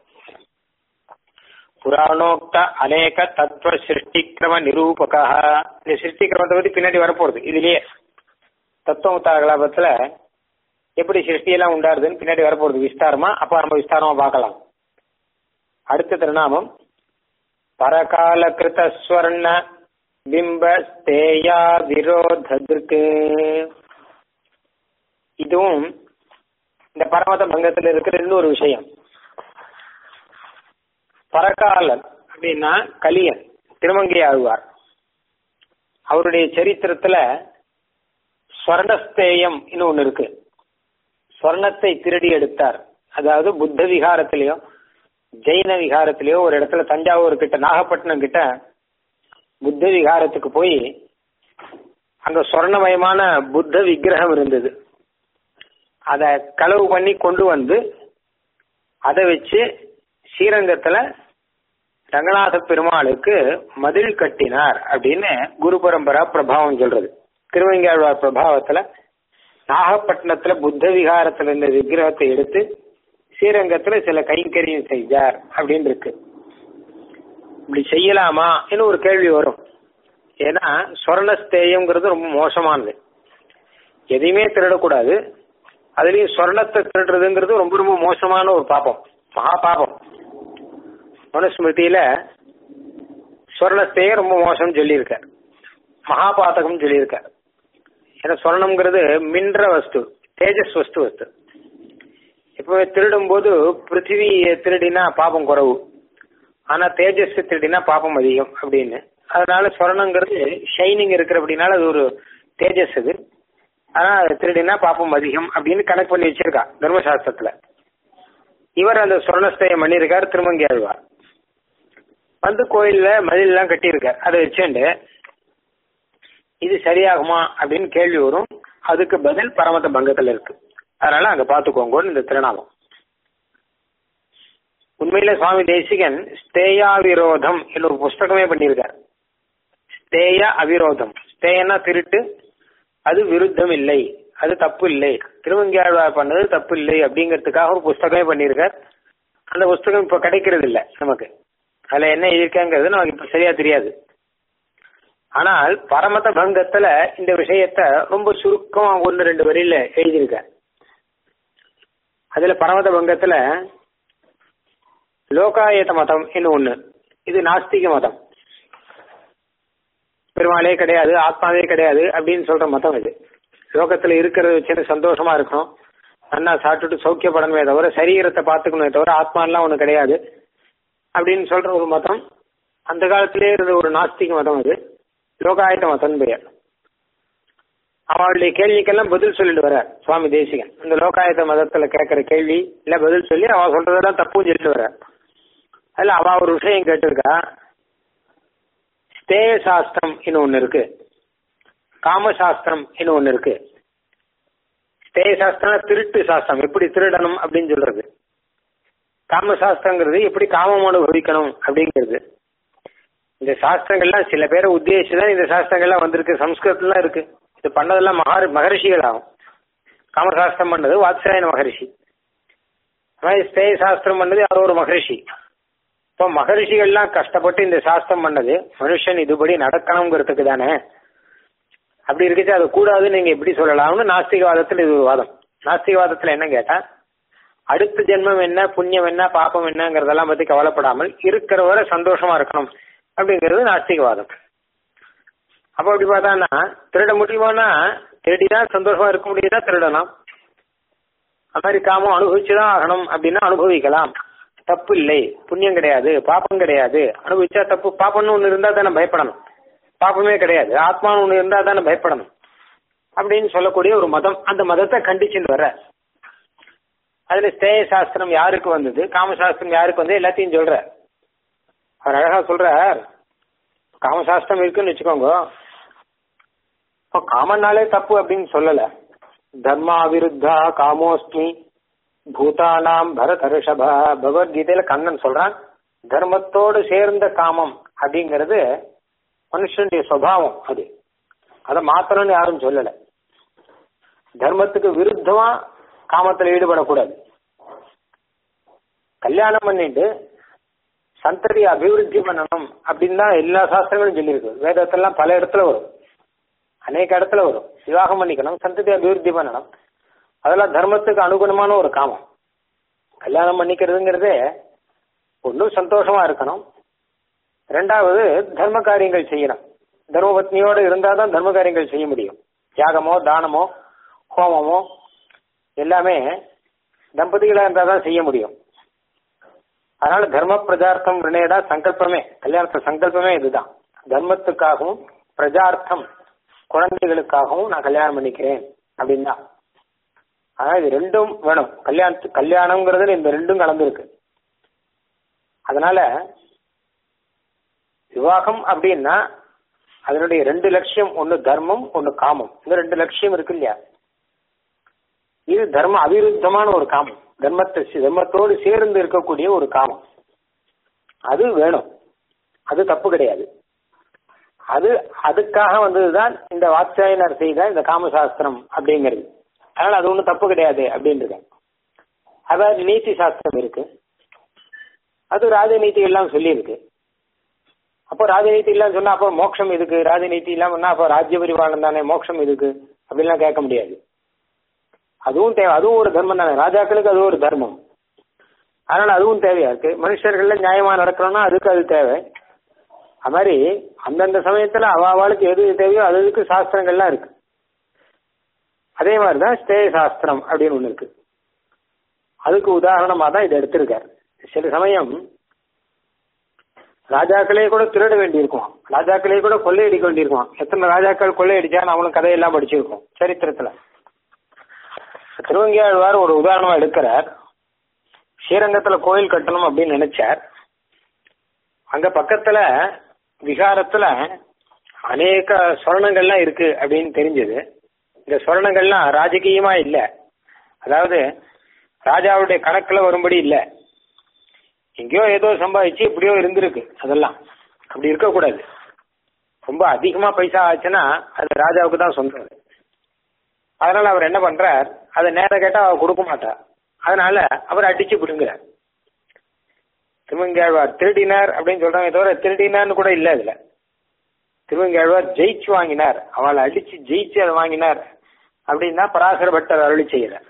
புராணோக்த அநேக தத்துவ சிருஷ்டிக்கிரம நிரூபகா இந்த சிருஷ்டி கிரமத்தை பத்தி பின்னாடி வரப்போகுது இதுலயே தத்துவமுத்தா கலாபத்துல எப்படி சிருஷ்டியெல்லாம் உண்டாருதுன்னு பின்னாடி வரப்போகுது விஸ்தாரமா அப்ப நம்ம விஸ்தாரமா பார்க்கலாம் அடுத்த திருநாமம் பரகால கிருத ஸ்வர்ண பிம்ப ஸ்தேயா விரோதற்கு இதுவும் இந்த பரமத பங்கத்தில் இருக்கிற இன்னொரு விஷயம் பரகாலன் அப்படின்னா கலியன் திருமங்கை ஆழ்வார் அவருடைய சரித்திரத்துல ஸ்வர்ணஸ்தேயம் இன்னும் ஒண்ணு இருக்கு ஸ்வர்ணத்தை திருடி எடுத்தார் அதாவது புத்த விகாரத்திலேயோ ஜெயின விகாரத்திலேயோ ஒரு இடத்துல தஞ்சாவூர் கிட்ட நாகப்பட்டினம் கிட்ட புத்த விகாரத்துக்கு போய் அங்க சொர்ணமயமான புத்த விக்கிரகம் இருந்தது அத களவு பண்ணி கொண்டு வந்து அதை வச்சு ஸ்ரீரங்கத்துல ரங்கநாத பெருமாளுக்கு மதில் கட்டினார் அப்படின்னு குரு பரம்பரா பிரபாவம் சொல்றது திருவங்காழ்வார் பிரபாவத்துல நாகப்பட்டினத்துல புத்த விகாரத்துல இருந்த விக்கிரகத்தை எடுத்து ஸ்ரீரங்கத்துல சில கைங்கரியம் செஞ்சார் அப்படின்னு இருக்கு இப்படி செய்யலாமா ஒரு கேள்வி வரும் ஏன்னா சொர்ணஸ்தேயம்ங்கிறது ரொம்ப மோசமானது எதையுமே திருடக்கூடாது அதுலயும் சொர்ணத்தை திருடுறதுங்கிறது ரொம்ப ரொம்ப மோசமான ஒரு பாப்பம் மகா பாபம் மனுஸ்மிருதியில சொர்ணஸ்தேயம் ரொம்ப மோசம் சொல்லியிருக்கார் மகாபாதகம் சொல்லியிருக்கார் ஏன்னா சொர்ணம்ங்கிறது மின்ற வஸ்து தேஜஸ் வஸ்து வஸ்து இப்போ திருடும் போது பிருத்திவி திருடினா பாபம் குறவு ஆனா தேஜஸ் திருடினா பாபம் அதிகம் அப்படின்னு அதனால சொர்ணங்கிறது ஷைனிங் இருக்கிற அப்படின்னால அது ஒரு தேஜஸ் அது ஆனா அது திருடினா பாப்பம் அதிகம் அப்படின்னு கணக்கு பண்ணி வச்சிருக்கா தர்மசாஸ்திரத்துல இவர் அந்த சொர்ணஸ்தயம் பண்ணியிருக்காரு திருமங்கி ஆழ்வார் வந்து கோயில்ல மதில் எல்லாம் கட்டியிருக்கார் அதை வச்சுண்டு இது சரியாகுமா அப்படின்னு கேள்வி வரும் அதுக்கு பதில் பரமத பங்கத்துல இருக்கு அதனால அங்க பாத்துக்கோங்கன்னு இந்த திருநாமம் உண்மையில சுவாமி தேசிகன் ஸ்தேயா விரோதம் என்ற ஒரு புஸ்தகமே பண்ணியிருக்கார் ஸ்தேய அவிரோதம் ஸ்தேயன்னா திருட்டு அது விருத்தம் இல்லை அது தப்பு இல்லை திருவங்கியாழ்வார் பண்ணது தப்பு இல்லை அப்படிங்கிறதுக்காக ஒரு புஸ்தகமே பண்ணியிருக்கார் அந்த புஸ்தகம் இப்ப கிடைக்கிறது இல்லை நமக்கு அதுல என்ன இருக்காங்கிறது நமக்கு இப்ப சரியா தெரியாது ஆனால் பரமத பங்கத்துல இந்த விஷயத்த ரொம்ப சுருக்கமா ஒன்னு ரெண்டு வரியில எழுதியிருக்க அதுல பரமத பங்கத்துல லோகாயத மதம் என்ன ஒண்ணு இது நாஸ்திக மதம் பெருமாளே கிடையாது ஆத்மாவே கிடையாது அப்படின்னு சொல்ற மதம் இது லோகத்துல இருக்கிறத வச்சு சந்தோஷமா இருக்கணும் நல்லா சாப்பிட்டுட்டு சௌக்கியப்படணுமே தவிர சரீரத்தை பார்த்துக்கணுமே தவிர ஆத்மாலாம் ஒண்ணு கிடையாது அப்படின்னு சொல்ற ஒரு மதம் அந்த காலத்திலே இருந்த ஒரு நாஸ்திக மதம் அது லோகாயத்த மதம் பெயர் அவளுடைய கேள்விக்கெல்லாம் பதில் சொல்லிட்டு வர சுவாமி தேசிகன் இந்த லோகாயத்த மதத்துல கேட்கிற கேள்வி இல்ல பதில் சொல்லி அவ சொல்றதெல்லாம் தப்பும் சொல்லிட்டு வர அதுல அவ ஒரு விஷயம் கேட்டிருக்கா ஸ்தேய சாஸ்திரம் இன்னும் ஒண்ணு இருக்கு காமசாஸ்திரம் இன்னும் ஒண்ணு இருக்கு ஸ்தேய சாஸ்திரம் திருட்டு சாஸ்திரம் எப்படி திருடணும் அப்படின்னு சொல்றது காமசாஸ்திரங்கிறது எப்படி காமம் அனுபவிக்கணும் அப்படிங்கிறது இந்த சாஸ்திரங்கள்லாம் சில பேரை உத்தேசிச்சு தான் இந்த சாஸ்திரங்கள்லாம் வந்திருக்கு சம்ஸ்கிருதத்துலாம் இருக்கு இது பண்ணதெல்லாம் மகர் மகர்ஷிகள் ஆகும் காமசாஸ்திரம் பண்ணது வாத்சாயன மகரிஷி மாதிரி ஸ்தேய சாஸ்திரம் பண்ணது யாரோ ஒரு மகரிஷி இப்போ மகரிஷிகள்லாம் கஷ்டப்பட்டு இந்த சாஸ்திரம் பண்ணது மனுஷன் இதுபடி நடக்கணுங்கிறதுக்கு தானே அப்படி இருக்குச்சு அது கூடாதுன்னு நீங்க எப்படி சொல்லலாம்னு நாஸ்திகவாதத்தில் இது ஒரு வாதம் நாஸ்திகவாதத்தில் என்ன கேட்டா அடுத்த ஜென்மம் என்ன புண்ணியம் என்ன பாப்பம் என்னங்கிறதெல்லாம் பத்தி கவலைப்படாமல் இருக்கிற வரை சந்தோஷமா இருக்கணும் அப்படிங்கிறது நாஸ்திகவாதம் அப்போ அப்படி பார்த்தான்னா திருட முடியுமானா திருடிதான் சந்தோஷமா இருக்க முடியுதா திருடலாம் அது மாதிரி காமம் அனுபவிச்சுதான் ஆகணும் அப்படின்னா அனுபவிக்கலாம் தப்பு இல்லை புண்ணியம் கிடையாது பாப்பம் கிடையாது அனுபவிச்சா தப்பு பாப்பம்னு ஒண்ணு இருந்தா தானே பயப்படணும் பாப்பமே கிடையாது ஆத்மான்னு ஒண்ணு இருந்தா தானே பயப்படணும் அப்படின்னு சொல்லக்கூடிய ஒரு மதம் அந்த மதத்தை கண்டிச்சுட்டு வர அதுல ஸ்தேய சாஸ்திரம் யாருக்கு வந்தது காமசாஸ்திரம் யாருக்கு வந்து எல்லாத்தையும் சொல்ற அவர் அழகா சொல்றார் காமசாஸ்திரம் இருக்குன்னு வச்சுக்கோங்க இப்போ காமன்னாலே தப்பு அப்படின்னு சொல்லல தர்மா விருத்தா காமோஸ்மி பூதானாம் பரத ரிஷப பகவத்கீதையில கண்ணன் சொல்றான் தர்மத்தோடு சேர்ந்த காமம் அப்படிங்கிறது மனுஷனுடைய சுவாவம் அது அதை மாத்தணும்னு யாரும் சொல்லல தர்மத்துக்கு விருத்தமா காமத்துல ஈடுபடக்கூடாது கல்யாணம் பண்ணிட்டு சந்ததி அபிவிருத்தி பண்ணணும் அப்படின்னு தான் எல்லா சாஸ்திரங்களும் சொல்லியிருக்கு வேதத்திலாம் பல இடத்துல வரும் அநேக இடத்துல வரும் விவாகம் பண்ணிக்கணும் சந்ததி அபிவிருத்தி பண்ணணும் அதெல்லாம் தர்மத்துக்கு அனுகுணமான ஒரு காமம் கல்யாணம் பண்ணிக்கிறதுங்கிறதே ஒன்றும் சந்தோஷமா இருக்கணும் ரெண்டாவது தர்ம காரியங்கள் செய்யணும் தர்மபத்னியோடு இருந்தால் தான் தர்ம காரியங்கள் செய்ய முடியும் தியாகமோ தானமோ ஹோமமோ எல்லாமே தம்பதிகளாக இருந்தால் தான் செய்ய முடியும் அதனால தர்ம பிரஜார்த்தம் வினேடா சங்கல்பமே கல்யாணத்து சங்கல்பமே இதுதான் தர்மத்துக்காகவும் பிரஜார்த்தம் குழந்தைகளுக்காகவும் நான் கல்யாணம் பண்ணிக்கிறேன் அப்படின்னு தான் ஆனா இது ரெண்டும் வேணும் கல்யாணத்து கல்யாணம்ங்கிறதுல இந்த ரெண்டும் கலந்துருக்கு அதனால விவாகம் அப்படின்னா அதனுடைய ரெண்டு லட்சியம் ஒன்னு தர்மம் ஒன்னு காமம் இந்த ரெண்டு லட்சியம் இருக்கு இல்லையா இது தர்ம அவிருத்தமான ஒரு காமம் தர்மத்தை தர்மத்தோடு சேர்ந்து இருக்கக்கூடிய ஒரு காமம் அது வேணும் அது தப்பு கிடையாது அது அதுக்காக வந்ததுதான் இந்த வாத்சாயனர் செய்த இந்த காமசாஸ்திரம் அப்படிங்கிறது அதனால அது ஒன்றும் தப்பு கிடையாது அப்படின்றது அதாவது நீதி சாஸ்திரம் இருக்கு அது ராஜநீதி எல்லாம் சொல்லியிருக்கு அப்போ ராஜநீதி எல்லாம் சொன்னா அப்போ மோட்சம் எதுக்கு ராஜநீதி எல்லாம் பண்ணா அப்போ ராஜ்ய பரிபாலனம் தானே மோட்சம் எதுக்கு அப்படின்லாம் கேட்க முடியாது அதுவும் தேவை அதுவும் ஒரு தர்மம் தானே ராஜாக்களுக்கு அது ஒரு தர்மம் அதனால அதுவும் தேவையா இருக்கு மனுஷர்கள்ல நியாயமா நடக்கணும்னா அதுக்கு அது தேவை அது மாதிரி அந்தந்த சமயத்துல அவாவாளுக்கு எது தேவையோ அது அதுக்கு சாஸ்திரங்கள்லாம் இருக்கு அதே மாதிரிதான் ஸ்தே சாஸ்திரம் அப்படின்னு ஒண்ணு இருக்கு அதுக்கு உதாரணமா தான் இதை எடுத்திருக்காரு சில சமயம் ராஜாக்களே கூட திருட வேண்டியிருக்கும் ராஜாக்களே கூட கொள்ளையடிக்க வேண்டியிருக்கும் எத்தனை ராஜாக்கள் கொள்ளையடிச்சா நம்மளும் கதையெல்லாம் படிச்சிருக்கோம் சரித்திரத்துல திருவங்கியாழ்வார் ஒரு உதாரணமா எடுக்கிறார் ஸ்ரீரங்கத்துல கோயில் கட்டணும் அப்படின்னு நினைச்சார் அங்க பக்கத்துல விகாரத்துல அநேக சொர்ணங்கள்லாம் இருக்கு அப்படின்னு தெரிஞ்சது இந்த சொர்ணங்கள்லாம் ராஜகீயமா இல்ல அதாவது ராஜாவுடைய கணக்குல வரும்படி இல்ல எங்கேயோ ஏதோ சம்பாதிச்சு எப்படியோ இருந்திருக்கு அதெல்லாம் அப்படி இருக்கக்கூடாது ரொம்ப அதிகமா பைசா ஆச்சுன்னா அது ராஜாவுக்கு தான் சொந்தம் அதனால அவர் என்ன பண்றார் அதை நேர கேட்டா அவர் கொடுக்க மாட்டார் அதனால அவர் அடிச்சு பிடுங்குறார் திருமங்கேழ்வார் திருடினார் அப்படின்னு சொல்றாங்க தவிர திருடினார்னு கூட இல்ல இதுல திருமங்கேழ்வார் ஜெயிச்சு வாங்கினார் அவளை அடிச்சு ஜெயிச்சு அதை வாங்கினார் அப்படின்னா பராசர பட்டர் அருளி செய்யறார்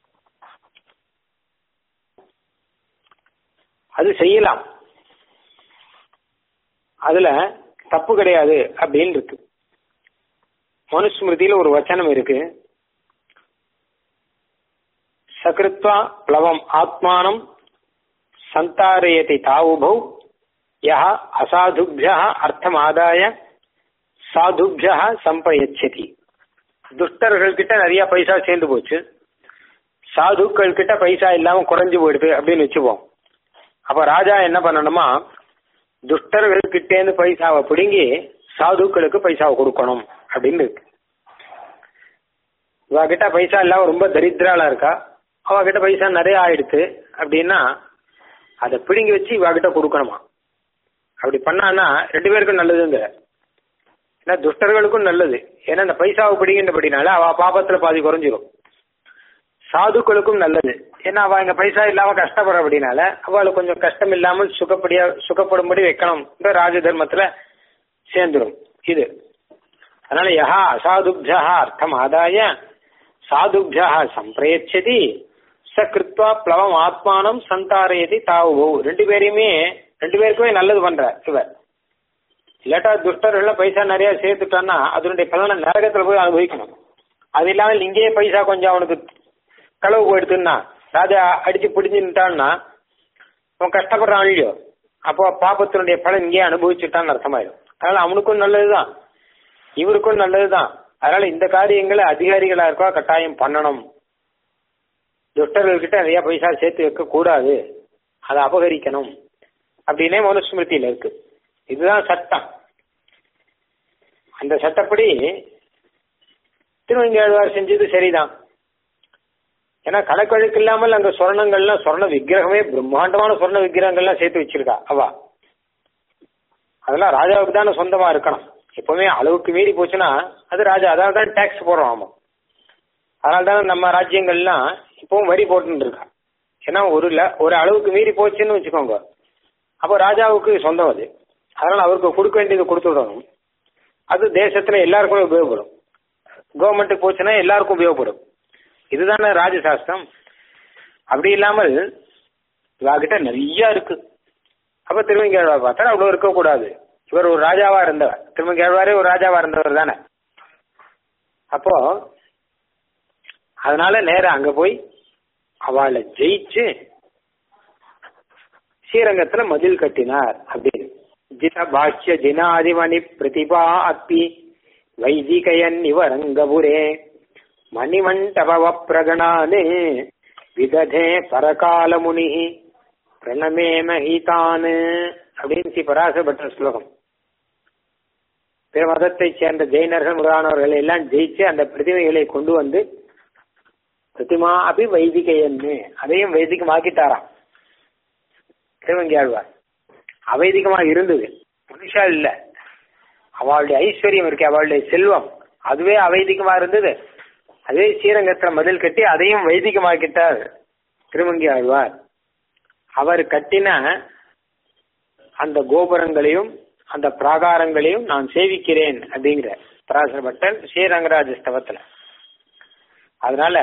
அது செய்யலாம் அதுல தப்பு கிடையாது அப்படின்னு இருக்கு மனுஸ்மிருதியில ஒரு வச்சனம் இருக்கு சகிருத்வா பிளவம் ஆத்மானம் சந்தாரயதி தாவுபௌ யா அசாதுபியா அர்த்தம் ஆதாய சாதுபியா சம்பயச்சதி துஷ்டர்கள் கிட்ட நிறைய பைசா சேர்ந்து போச்சு சாதுக்கள் கிட்ட பைசா இல்லாம குறைஞ்சு போயிடுது அப்படின்னு வச்சுப்போம் அப்ப ராஜா என்ன பண்ணணுமா துஷ்டர்கள் கிட்டேந்து பைசாவை பிடுங்கி சாதுக்களுக்கு பைசாவை கொடுக்கணும் அப்படின்னு இருக்கு இவ கிட்ட பைசா இல்லாம ரொம்ப தரித்திராளா இருக்கா அவகிட்ட பைசா நிறைய ஆயிடுத்து அப்படின்னா அதை பிடுங்கி வச்சு இவகிட்ட கொடுக்கணுமா அப்படி பண்ணான்னா ரெண்டு பேருக்கும் நல்லதுங்க ஏன்னா துஷ்டர்களுக்கும் நல்லது ஏன்னா இந்த பைசாவை பிடிங்கின்றபடினால அவ பாபத்துல பாதி குறைஞ்சிரும் சாதுக்களுக்கும் நல்லது ஏன்னா அவ இங்க பைசா இல்லாம கஷ்டப்படுற அப்படின்னால அவளுக்கு கொஞ்சம் கஷ்டம் இல்லாமல் சுகப்படியா சுகப்படும்படி வைக்கணும் ராஜ தர்மத்துல சேர்ந்துடும் இது அதனால யஹா அசாதுபியா அர்த்தம் ஆதாய சாதுபியா சம்பிரயச்சதி ச கிருத்வா பிளவம் ஆத்மானம் சந்தாரயதி தாவு ரெண்டு பேரையுமே ரெண்டு பேருக்குமே நல்லது பண்ற இவர் இல்லாட்டா துஷ்டர்கள பைசா நிறைய சேர்த்துட்டான்னா அதனுடைய பலனை நரகத்துல போய் அனுபவிக்கணும் அது இல்லாமல் இங்கேயே பைசா கொஞ்சம் அவனுக்கு களவு போயிடுதுன்னா ராஜா அடிச்சு பிடிச்சுட்டான்னா அவன் கஷ்டப்படுறான் இல்லையோ அப்போ பாப்பத்தினுடைய பலன் இங்கேயே அனுபவிச்சுட்டான்னு அர்த்தமாயிடும் அதனால அவனுக்கும் நல்லதுதான் இவருக்கும் நல்லதுதான் அதனால இந்த காரியங்களை அதிகாரிகளா இருக்கா கட்டாயம் பண்ணணும் துஷ்டர்கள் கிட்ட நிறைய பைசா சேர்த்து வைக்க கூடாது அதை அபகரிக்கணும் அப்படின்னே மனுஸ்மிருதியில இருக்கு இதுதான் சட்டம் அந்த சட்டப்படி திருவங்கியாழ்வார் செஞ்சது சரிதான் ஏன்னா கணக்கழுக்கு இல்லாமல் அங்க சொர்ணங்கள்லாம் சொர்ண விக்கிரகமே பிரம்மாண்டமான சொர்ண விக்கிரகங்கள்லாம் சேர்த்து வச்சிருக்கா அவா அதெல்லாம் ராஜாவுக்கு தானே சொந்தமா இருக்கணும் எப்பவுமே அளவுக்கு மீறி போச்சுன்னா அது ராஜா அதான் தான் டேக்ஸ் போடுறோம் ஆமா அதனால தான் நம்ம ராஜ்யங்கள்லாம் இப்பவும் வரி போட்டுன்னு இருக்கா ஏன்னா ஒரு ல ஒரு அளவுக்கு மீறி போச்சுன்னு வச்சுக்கோங்க அப்போ ராஜாவுக்கு சொந்தம் அது அதனால அவருக்கு கொடுக்க வேண்டியது கொடுத்து விடணும் அது தேசத்துல எல்லாருக்குமே உபயோகப்படும் கவர்மெண்ட்டுக்கு போச்சுன்னா எல்லாருக்கும் உபயோகப்படும் இதுதானே ராஜசாஸ்திரம் அப்படி இல்லாமல் இவாகிட்ட நிறைய இருக்கு அப்ப திருவங்கேழ்வார் பார்த்தா அவ்வளவு இருக்கக்கூடாது இவர் ஒரு ராஜாவா இருந்தவர் திருவங்கேழ்வாரே ஒரு ராஜாவா இருந்தவர் தானே அப்போ அதனால நேரம் அங்க போய் அவளை ஜெயிச்சு ஸ்ரீரங்கத்துல மதில் கட்டினார் அப்படின்னு ஜித பாஷ்ய ஜினாதிமணி பிரதிபா அப்பி வைதிகயன் இவரங்கபுரே மணிமண்டபவ பிரகணானே விததே பரகால முனி பிரணமே மகிதான் அப்படின்னு ஸ்ரீ பராசப்பட்ட ஸ்லோகம் பிற மதத்தை சேர்ந்த ஜெயினர்கள் முதலானவர்களை எல்லாம் ஜெயிச்சு அந்த பிரதிமைகளை கொண்டு வந்து பிரதிமா அபி வைதிகையன்னு அதையும் வைதிகமாக்கிட்டாராம் திருவங்கியாழ்வார் அவைதிகமா இருந்தது மனுஷா இல்ல அவளுடைய ஐஸ்வர்யம் இருக்கு அவளுடைய செல்வம் அதுவே அவைதிகமா இருந்தது அதே ஸ்ரீரங்கத்துல மதில் கட்டி அதையும் வைதிகமாக்கிட்டார் திருமங்கி ஆழ்வார் அவர் கட்டின அந்த கோபுரங்களையும் அந்த பிராகாரங்களையும் நான் சேவிக்கிறேன் அப்படிங்கிற பராசர பட்டர் ஸ்ரீரங்கராஜ ஸ்தவத்துல அதனால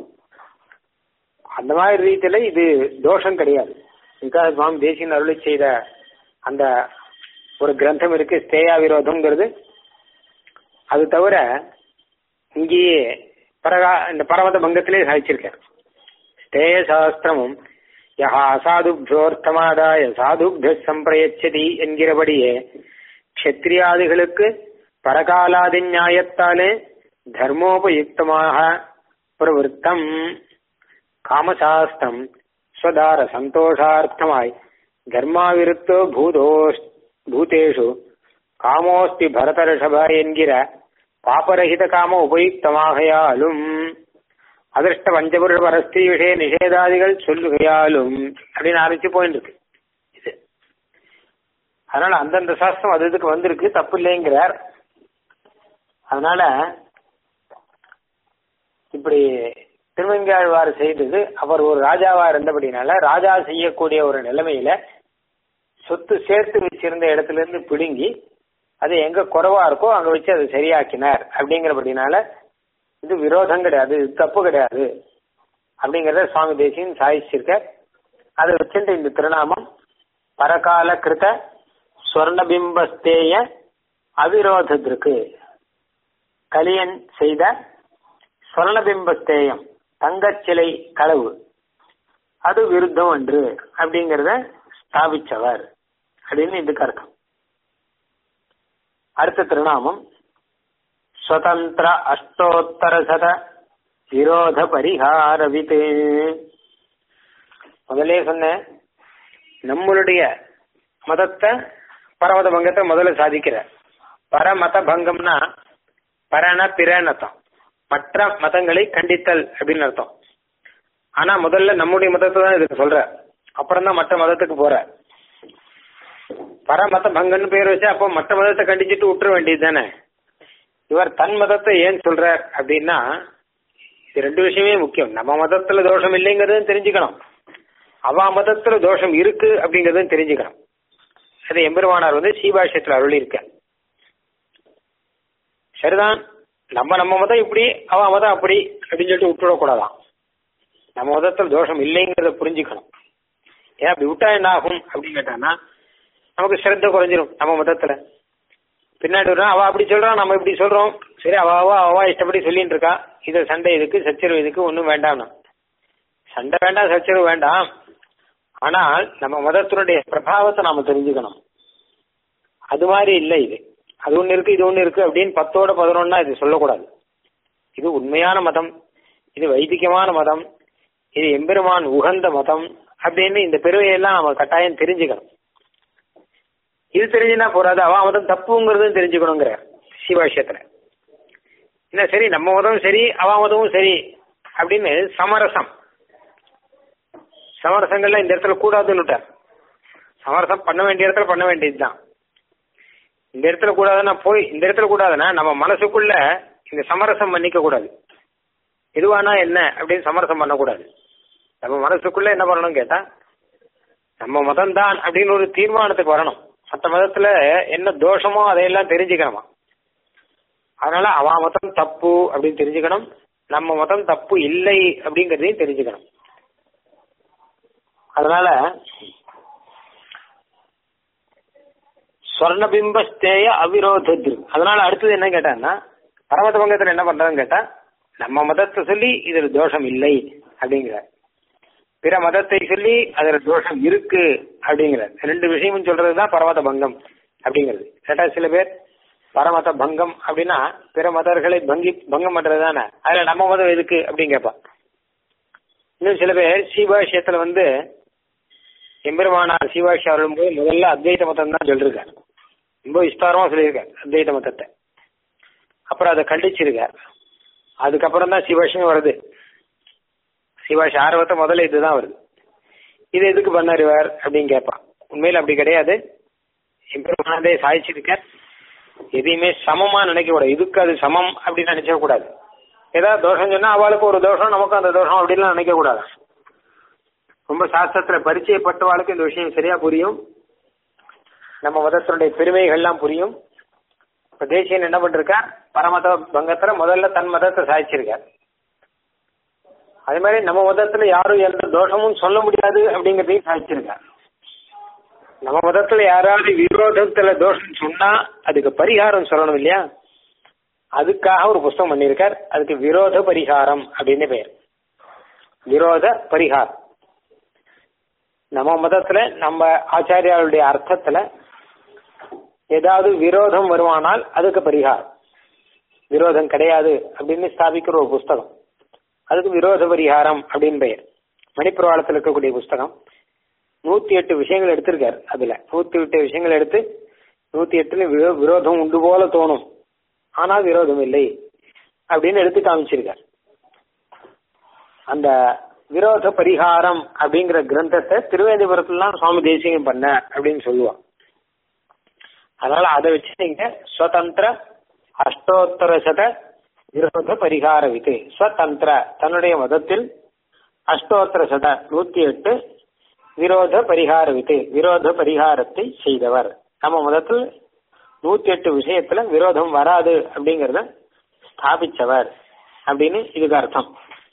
அந்த மாதிரி ரீதியில இது தோஷம் கிடையாது விகாஸ் சுவாமி தேசியன் அருளை செய்த அந்த ஒரு கிரந்தம் இருக்கு ஸ்தேயா விரோதம்ங்கிறது அது தவிர இங்கேயே பரகா இந்த பரமத பங்கத்திலே சாதிச்சிருக்கேன் ஸ்தேய சாஸ்திரமும் யஹா அசாதுபியோர்த்தமாதாய சாதுபிய சம்பிரயச்சதி என்கிறபடியே க்ஷத்ரியாதிகளுக்கு பரகாலாதி நியாயத்தாலே தர்மோபயுக்தமாக பிரவருத்தம் காமசாஸ்திரம் ஸ்வதார சந்தோஷார்த்தமாய் தர்மாவிருத்தோ பூதோஸ் பூதேஷு காமோஸ்தி பரதரிஷப என்கிற பாபரகித காம உபயுக்தமாகையாலும் அதிர்ஷ்ட பஞ்சபுருஷ பரஸ்தி விஷய நிஷேதாதிகள் சொல்லுகையாலும் அப்படின்னு ஆரம்பிச்சு போயிட்டு இருக்கு இது அதனால அந்தந்த சாஸ்திரம் அது இதுக்கு வந்திருக்கு தப்பு இல்லைங்கிறார் அதனால இப்படி திருவங்காழ்வார் செய்தது அவர் ஒரு ராஜாவா இருந்தபடினால ராஜா செய்யக்கூடிய ஒரு நிலைமையில சொத்து சேர்த்து வச்சிருந்த இடத்துல இருந்து பிடுங்கி அது எங்க குறைவா இருக்கோ அங்க வச்சு அதை சரியாக்கினார் அப்படிங்கிறபடினால இது விரோதம் கிடையாது இது தப்பு கிடையாது அப்படிங்கறத சுவாமி தேசியன் சாதிச்சிருக்க அதை வச்சுட்டு இந்த திருநாமம் பரகால கிருத ஸ்வர்ணபிம்பஸ்தேய அவிரோதத்திற்கு கலியன் செய்த ஸ்வர்ணபிம்பஸ்தேயம் தங்கச்சிலை களவு அது விருத்தம் என்று அப்படிங்கறத ஸ்தாபிச்சவர் அப்படின்னு இதுக்கு அர்த்தம் அடுத்த திருநாமம் ஸ்வதந்திர அஷ்டோத்தர சத விரோத பரிகாரவித் முதலே சொன்னேன் நம்மளுடைய மதத்தை பரமத பங்கத்தை முதல்ல சாதிக்கிற பரமத பங்கம்னா பரண பிறனத்தம் மற்ற மதங்களை கண்டித்தல் அப்படின்னு அர்த்தம் ஆனா முதல்ல நம்முடைய மதத்தை தான் இதுக்கு சொல்ற அப்புறம் தான் மற்ற மதத்துக்கு போற பரமத பங்கன்னு பேர் வச்சு அப்போ மற்ற மதத்தை கண்டிச்சுட்டு விட்டுற வேண்டியது தானே இவர் தன் மதத்தை ஏன் சொல்றார் அப்படின்னா இது ரெண்டு விஷயமே முக்கியம் நம்ம மதத்துல தோஷம் இல்லைங்கிறதும் தெரிஞ்சுக்கணும் அவ மதத்துல தோஷம் இருக்கு அப்படிங்கறதும் தெரிஞ்சுக்கணும் அது எம்பெருமானார் வந்து சீபாஷ்யத்துல அருள் இருக்க சரிதான் நம்ம நம்ம மதம் இப்படி அவ மதம் அப்படி அப்படின்னு சொல்லிட்டு விட்டுடக்கூடாதான் நம்ம மதத்துல தோஷம் இல்லைங்கிறத புரிஞ்சுக்கணும் ஏன் அப்படி விட்டா என்ன ஆகும் அப்படின்னு கேட்டான்னா நமக்கு சிரத்த குறைஞ்சிரும் நம்ம மதத்துல பின்னாடி வரும் அவ அப்படி சொல்றான் நம்ம இப்படி சொல்றோம் சரி அவ அவ அவ இஷ்டப்படி சொல்லிட்டு இருக்கா இது சண்டை இதுக்கு சச்சரவு இதுக்கு ஒன்றும் வேண்டாம்னா சண்டை வேண்டாம் சச்சரவு வேண்டாம் ஆனால் நம்ம மதத்தினுடைய பிரபாவத்தை நாம தெரிஞ்சுக்கணும் அது மாதிரி இல்லை இது அது ஒண்ணு இருக்கு இது ஒண்ணு இருக்கு அப்படின்னு பத்தோட பதினொன்னா இது சொல்லக்கூடாது இது உண்மையான மதம் இது வைதிகமான மதம் இது எம்பெருமான் உகந்த மதம் அப்படின்னு இந்த பெருமையெல்லாம் நம்ம கட்டாயம் தெரிஞ்சுக்கணும் இது தெரிஞ்சுனா போறாது அவன் மதம் தப்புங்கிறதும் தெரிஞ்சுக்கணுங்கிற சிவாஷ்யத்துல என்ன சரி நம்ம மதமும் சரி அவ மதமும் சரி அப்படின்னு சமரசம் சமரசங்கள்லாம் இந்த இடத்துல கூடாதுன்னுட்டார் சமரசம் பண்ண வேண்டிய இடத்துல பண்ண வேண்டியதுதான் இந்த இடத்துல கூடாதுன்னா போய் இந்த இடத்துல கூடாதுன்னா நம்ம மனசுக்குள்ள இந்த சமரசம் பண்ணிக்க கூடாது எதுவானா என்ன அப்படின்னு சமரசம் பண்ணக்கூடாது நம்ம மனசுக்குள்ள என்ன பண்ணணும் கேட்டா நம்ம மதம் தான் அப்படின்னு ஒரு தீர்மானத்துக்கு வரணும் மற்ற மதத்துல என்ன தோஷமோ அதையெல்லாம் தெரிஞ்சுக்கணுமா அதனால அவ மதம் தப்பு அப்படின்னு தெரிஞ்சுக்கணும் நம்ம மதம் தப்பு இல்லை அப்படிங்கறதையும் தெரிஞ்சுக்கணும் அதனால ஸ்வர்ணபிம்பஸ்தேய அவிரோதத்து அதனால அடுத்தது என்ன கேட்டான்னா பரமத பங்கத்துல என்ன பண்றதுன்னு கேட்டா நம்ம மதத்தை சொல்லி இதுல தோஷம் இல்லை அப்படிங்கிறார் பிற மதத்தை சொல்லி அதுல தோஷம் இருக்கு அப்படிங்கிறார் ரெண்டு விஷயமும் சொல்றதுதான் பரமத பங்கம் அப்படிங்கிறது கேட்டா சில பேர் பரமத பங்கம் அப்படின்னா பிற மதர்களை பங்கி பங்கம் பண்றது தானே அதுல நம்ம மதம் எதுக்கு அப்படின்னு கேட்பா இன்னும் சில பேர் சீபாஷ்யத்துல வந்து எம்பெருமானார் சீபாஷி அவர்களும் போது முதல்ல அத்வைத மதம் தான் சொல்லிருக்கார் ரொம்ப விஸ்தாரமா சொல்லியிருக்கார் அத்வைத மதத்தை அப்புறம் அதை கண்டிச்சிருக்கார் அதுக்கப்புறம் தான் சிவாஷியும் வருது சிவாஷி ஆர்வத்தை முதல்ல இதுதான் வருது இது எதுக்கு பண்ணாருவார் அப்படின்னு கேட்பான் உண்மையில் அப்படி கிடையாது எம்பெருமானதே சாதிச்சிருக்கார் எதையுமே சமமா நினைக்க கூடாது இதுக்கு அது சமம் அப்படின்னு நினைச்ச கூடாது ஏதாவது தோஷம் சொன்னா அவளுக்கு ஒரு தோஷம் நமக்கும் அந்த தோஷம் அப்படின்லாம் நினைக்க கூடாது ரொம்ப சாஸ்திரத்துல பரிச்சயப்பட்டவாளுக்கு இந்த விஷயம் சரியா புரியும் நம்ம மதத்தினுடைய பெருமைகள்லாம் புரியும் இப்ப தேசியன் என்ன பண்ணிருக்கார் பரமத பங்கத்துல முதல்ல தன் மதத்தை சாதிச்சிருக்கார் அதே மாதிரி நம்ம மதத்துல யாரும் எந்த தோஷமும் சொல்ல முடியாது அப்படிங்கறதையும் சாதிச்சிருக்கார் நம்ம மதத்துல யாராவது விரோதத்துல தோஷம் சொன்னா அதுக்கு பரிகாரம் சொல்லணும் இல்லையா அதுக்காக ஒரு புஸ்தகம் பண்ணியிருக்கார் அதுக்கு விரோத பரிகாரம் அப்படின்னு பெயர் விரோத பரிகாரம் நம்ம மதத்துல நம்ம ஆச்சாரியாளுடைய அர்த்தத்துல ஏதாவது விரோதம் வருமானால் அதுக்கு பரிகாரம் விரோதம் கிடையாது அப்படின்னு ஸ்தாபிக்கிற ஒரு புஸ்தகம் அதுக்கு விரோத பரிகாரம் அப்படின்னு பெயர் மணிப்புரவாளத்தில் இருக்கக்கூடிய புஸ்தகம் நூத்தி எட்டு விஷயங்கள் எடுத்திருக்காரு அதுல நூத்தி எட்டு விஷயங்கள் எடுத்து நூத்தி எட்டுல விரோ- விரோதம் உண்டு போல தோணும் ஆனால் விரோதம் இல்லை அப்படின்னு எடுத்து காமிச்சிருக்கார் அந்த விரோத பரிகாரம் அப்படிங்கிற கிரந்தத்தை திருவேந்திபுரத்துலாம் சுவாமி தேசியம் பண்ண அப்படின்னு சொல்லுவான் அதனால அதை வச்சு நீங்க ஸ்வதந்திர அஷ்டோத்தர சத விரோத பரிகார விது ஸ்வதந்திர தன்னுடைய மதத்தில் அஷ்டோத்தர சத நூத்தி எட்டு விரோத பரிகார விது விரோத பரிகாரத்தை செய்தவர் நம்ம மதத்தில் நூத்தி எட்டு விஷயத்துல விரோதம் வராது அப்படிங்கறத ஸ்தாபிச்சவர் அப்படின்னு இதுக்கு அர்த்தம்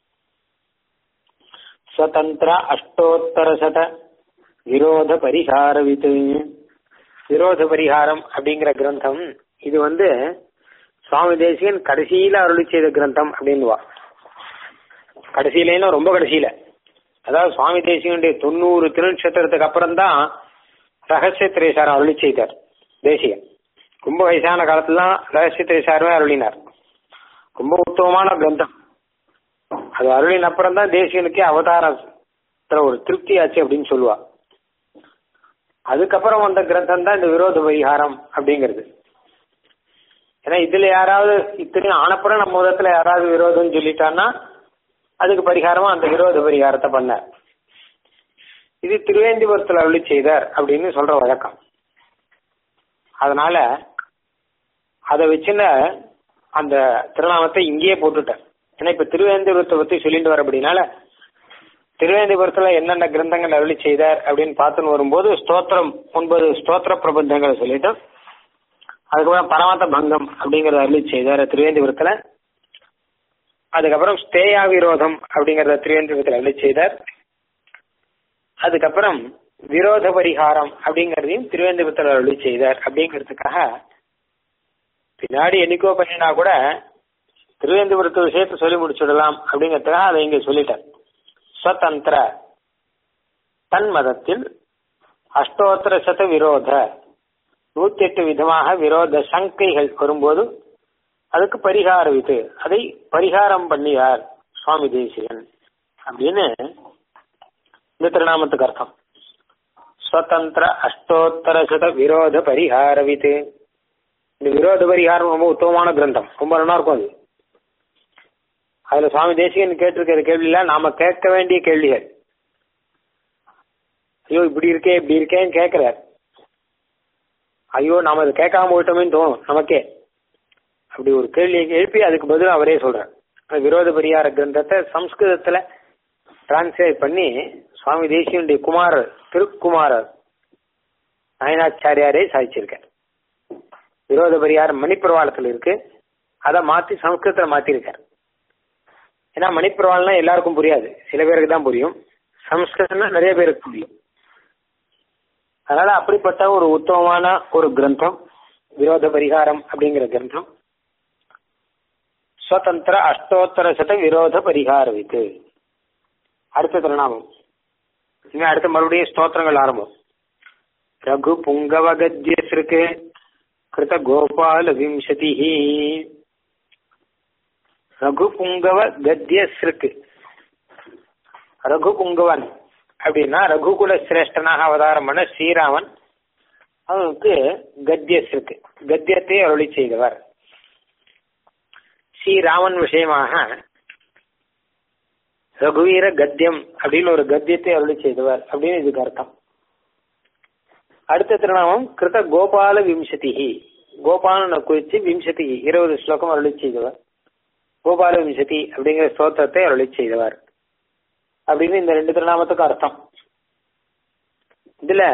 ஸ்வதந்திர அஷ்டோத்தர சத விரோத பரிகாரவித் விரோத பரிகாரம் அப்படிங்கிற கிரந்தம் இது வந்து சுவாமி தேசியன் கடைசியில அருளி செய்த கிரந்தம் அப்படின்னுவா கடைசியிலேன்னு ரொம்ப கடைசியில அதாவது சுவாமி தேசியனுடைய தொண்ணூறு திருநட்சத்திரத்துக்கு அப்புறம் தான் ரகசிய திரைசாரம் அருளி செய்தார் தேசியன் ரொம்ப வயசான காலத்துல தான் ரகசிய திரைசாரமே அருளினார் ரொம்ப உத்தமமான கிரந்தம் அது அருளின் அப்புறம் தான் தேசியனுக்கே அவதாரத்துல ஒரு திருப்தி ஆச்சு அப்படின்னு சொல்லுவா அதுக்கப்புறம் வந்த கிரந்தம் தான் இந்த விரோத பரிகாரம் அப்படிங்கிறது ஏன்னா இதுல யாராவது இத்தனையும் ஆனப்புறம் நம்ம முதத்துல யாராவது விரோதம் சொல்லிட்டான்னா அதுக்கு பரிகாரமா அந்த விரோத பரிகாரத்தை பண்ணார் இது திருவேந்திபுரத்தில் அருளி செய்தார் அப்படின்னு சொல்ற வழக்கம் அதனால அதை வச்சுன அந்த திருநாமத்தை இங்கேயே போட்டுட்டார் ஏன்னா இப்ப திருவேந்திபுரத்தை பத்தி சொல்லிட்டு வர அப்படின்னால திருவேந்திபுரத்துல என்னென்ன கிரந்தங்கள் அருளி செய்தார் அப்படின்னு பார்த்துன்னு வரும்போது ஸ்தோத்திரம் ஒன்பது ஸ்தோத்திர பிரபந்தங்களை சொல்லிட்டு அதுக்கப்புறம் பரமத பங்கம் அப்படிங்கறத அருளி செய்தார் திருவேந்திபுரத்துல அதுக்கப்புறம் ஸ்தேயா விரோதம் அப்படிங்கறத திருவேந்திபுரத்துல அருளி செய்தார் அதுக்கப்புறம் விரோத பரிகாரம் அப்படிங்கறதையும் திருவேந்திபுரத்துல அருளி செய்தார் அப்படிங்கிறதுக்காக பின்னாடி என்னைக்கோ பண்ணினா கூட திருவேந்திபுரத்து விஷயத்தை சொல்லி முடிச்சுடலாம் அப்படிங்கிறதுக்காக அதை இங்க சொல்லிட்டார் ஸ்வதந்திர தன் மதத்தில் அஷ்டோத்தர சத விரோத நூத்தி எட்டு விதமாக விரோத சங்கைகள் வரும்போது அதுக்கு பரிகார விது அதை பரிகாரம் பண்ணியார் சுவாமி தேசிகன் அப்படின்னு இந்த திருநாமத்துக்கு அர்த்தம் ஸ்வதந்திர அஷ்டோத்தர சத விரோத பரிகார விது இந்த விரோத பரிகாரம் ரொம்ப உத்தமமான கிரந்தம் ரொம்ப நல்லா இருக்கும் அது அதுல சுவாமி தேசிகன் கேட்டிருக்கிற கேள்வியெல்லாம் நாம கேட்க வேண்டிய கேள்விகள் ஐயோ இப்படி இருக்கே இப்படி இருக்கேன்னு கேட்கிறார் ஐயோ நாம அதை கேட்காம போயிட்டோமேன்னு தோணும் நமக்கே அப்படி ஒரு கேள்வியை எழுப்பி அதுக்கு பதில் அவரே சொல்றார் அந்த விரோத பரிகார கிரந்தத்தை சம்ஸ்கிருதத்துல டிரான்ஸ்லேட் பண்ணி சுவாமி தேசியனுடைய குமாரர் திருக்குமாரர் நயனாச்சாரியாரே சாதிச்சிருக்கார் விரோத பரிகாரம் மணிப்பிரவாளத்தில் இருக்கு அதை மாத்தி சம்ஸ்கிருதத்துல மாத்திருக்கார் ஏன்னா மணிப்பிரவாளம்னா எல்லாருக்கும் புரியாது சில பேருக்கு தான் புரியும் சம்ஸ்கிருதம்னா நிறைய பேருக்கு புரியும் அதனால அப்படிப்பட்ட ஒரு உத்தமமான ஒரு கிரந்தம் விரோத பரிகாரம் அப்படிங்கிற கிரந்தம் ஸ்வதந்திர அஷ்டோத்தர சத விரோத பரிகார வித்து அடுத்த திருநாமம் இங்க அடுத்த மறுபடியும் ஸ்தோத்திரங்கள் ஆரம்பம் ரகு புங்கவ கத்யஸ் இருக்கு கிருத கோபால விம்சதி ரகு புங்கவ கத்யஸ் இருக்கு ரகு புங்கவன் அப்படின்னா ரகுகுல சிரேஷ்டனாக அவதாரம் பண்ண ஸ்ரீராமன் அவனுக்கு கத்தியஸ் இருக்கு கத்தியத்தை அருளி செய்தவர் ஸ்ரீராமன் விஷயமாக ரகுவீர கத்தியம் அப்படின்னு ஒரு கத்தியத்தை அருளி செய்தவர் அப்படின்னு இதுக்கு அர்த்தம் அடுத்த திருநாமம் கிருத கோபால விம்சதிஹி கோபாலனை குறித்து விம்சதி இருபது ஸ்லோகம் அருளி செய்தவர் கோபால விம்சதி அப்படிங்கிற ஸ்தோத்திரத்தை அருளி செய்தவர் அப்படின்னு இந்த ரெண்டு திருநாமத்துக்கும் அர்த்தம் இதுல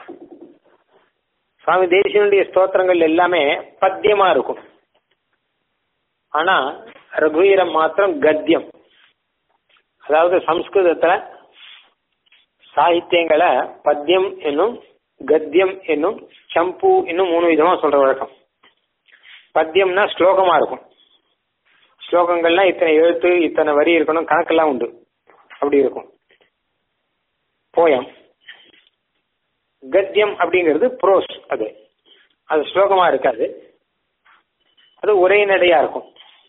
சுவாமி தேசியனுடைய ஸ்தோத்திரங்கள் எல்லாமே பத்தியமா இருக்கும் ஆனா ரகுவீரம் மாத்திரம் கத்தியம் அதாவது சம்ஸ்கிருதத்துல சாகித்யங்களை பத்தியம் என்னும் கத்தியம் என்னும் சம்பு என்னும் மூணு விதமா சொல்ற வழக்கம் பத்தியம்னா ஸ்லோகமா இருக்கும் ஸ்லோகங்கள்லாம் இத்தனை எழுத்து இத்தனை வரி இருக்கணும் கணக்கெல்லாம் உண்டு அப்படி இருக்கும் போயம் கத்தியம் அப்படிங்கிறது ப்ரோஸ் அது அது ஸ்லோகமா இருக்காது அது ஒரே நடையா இருக்கும்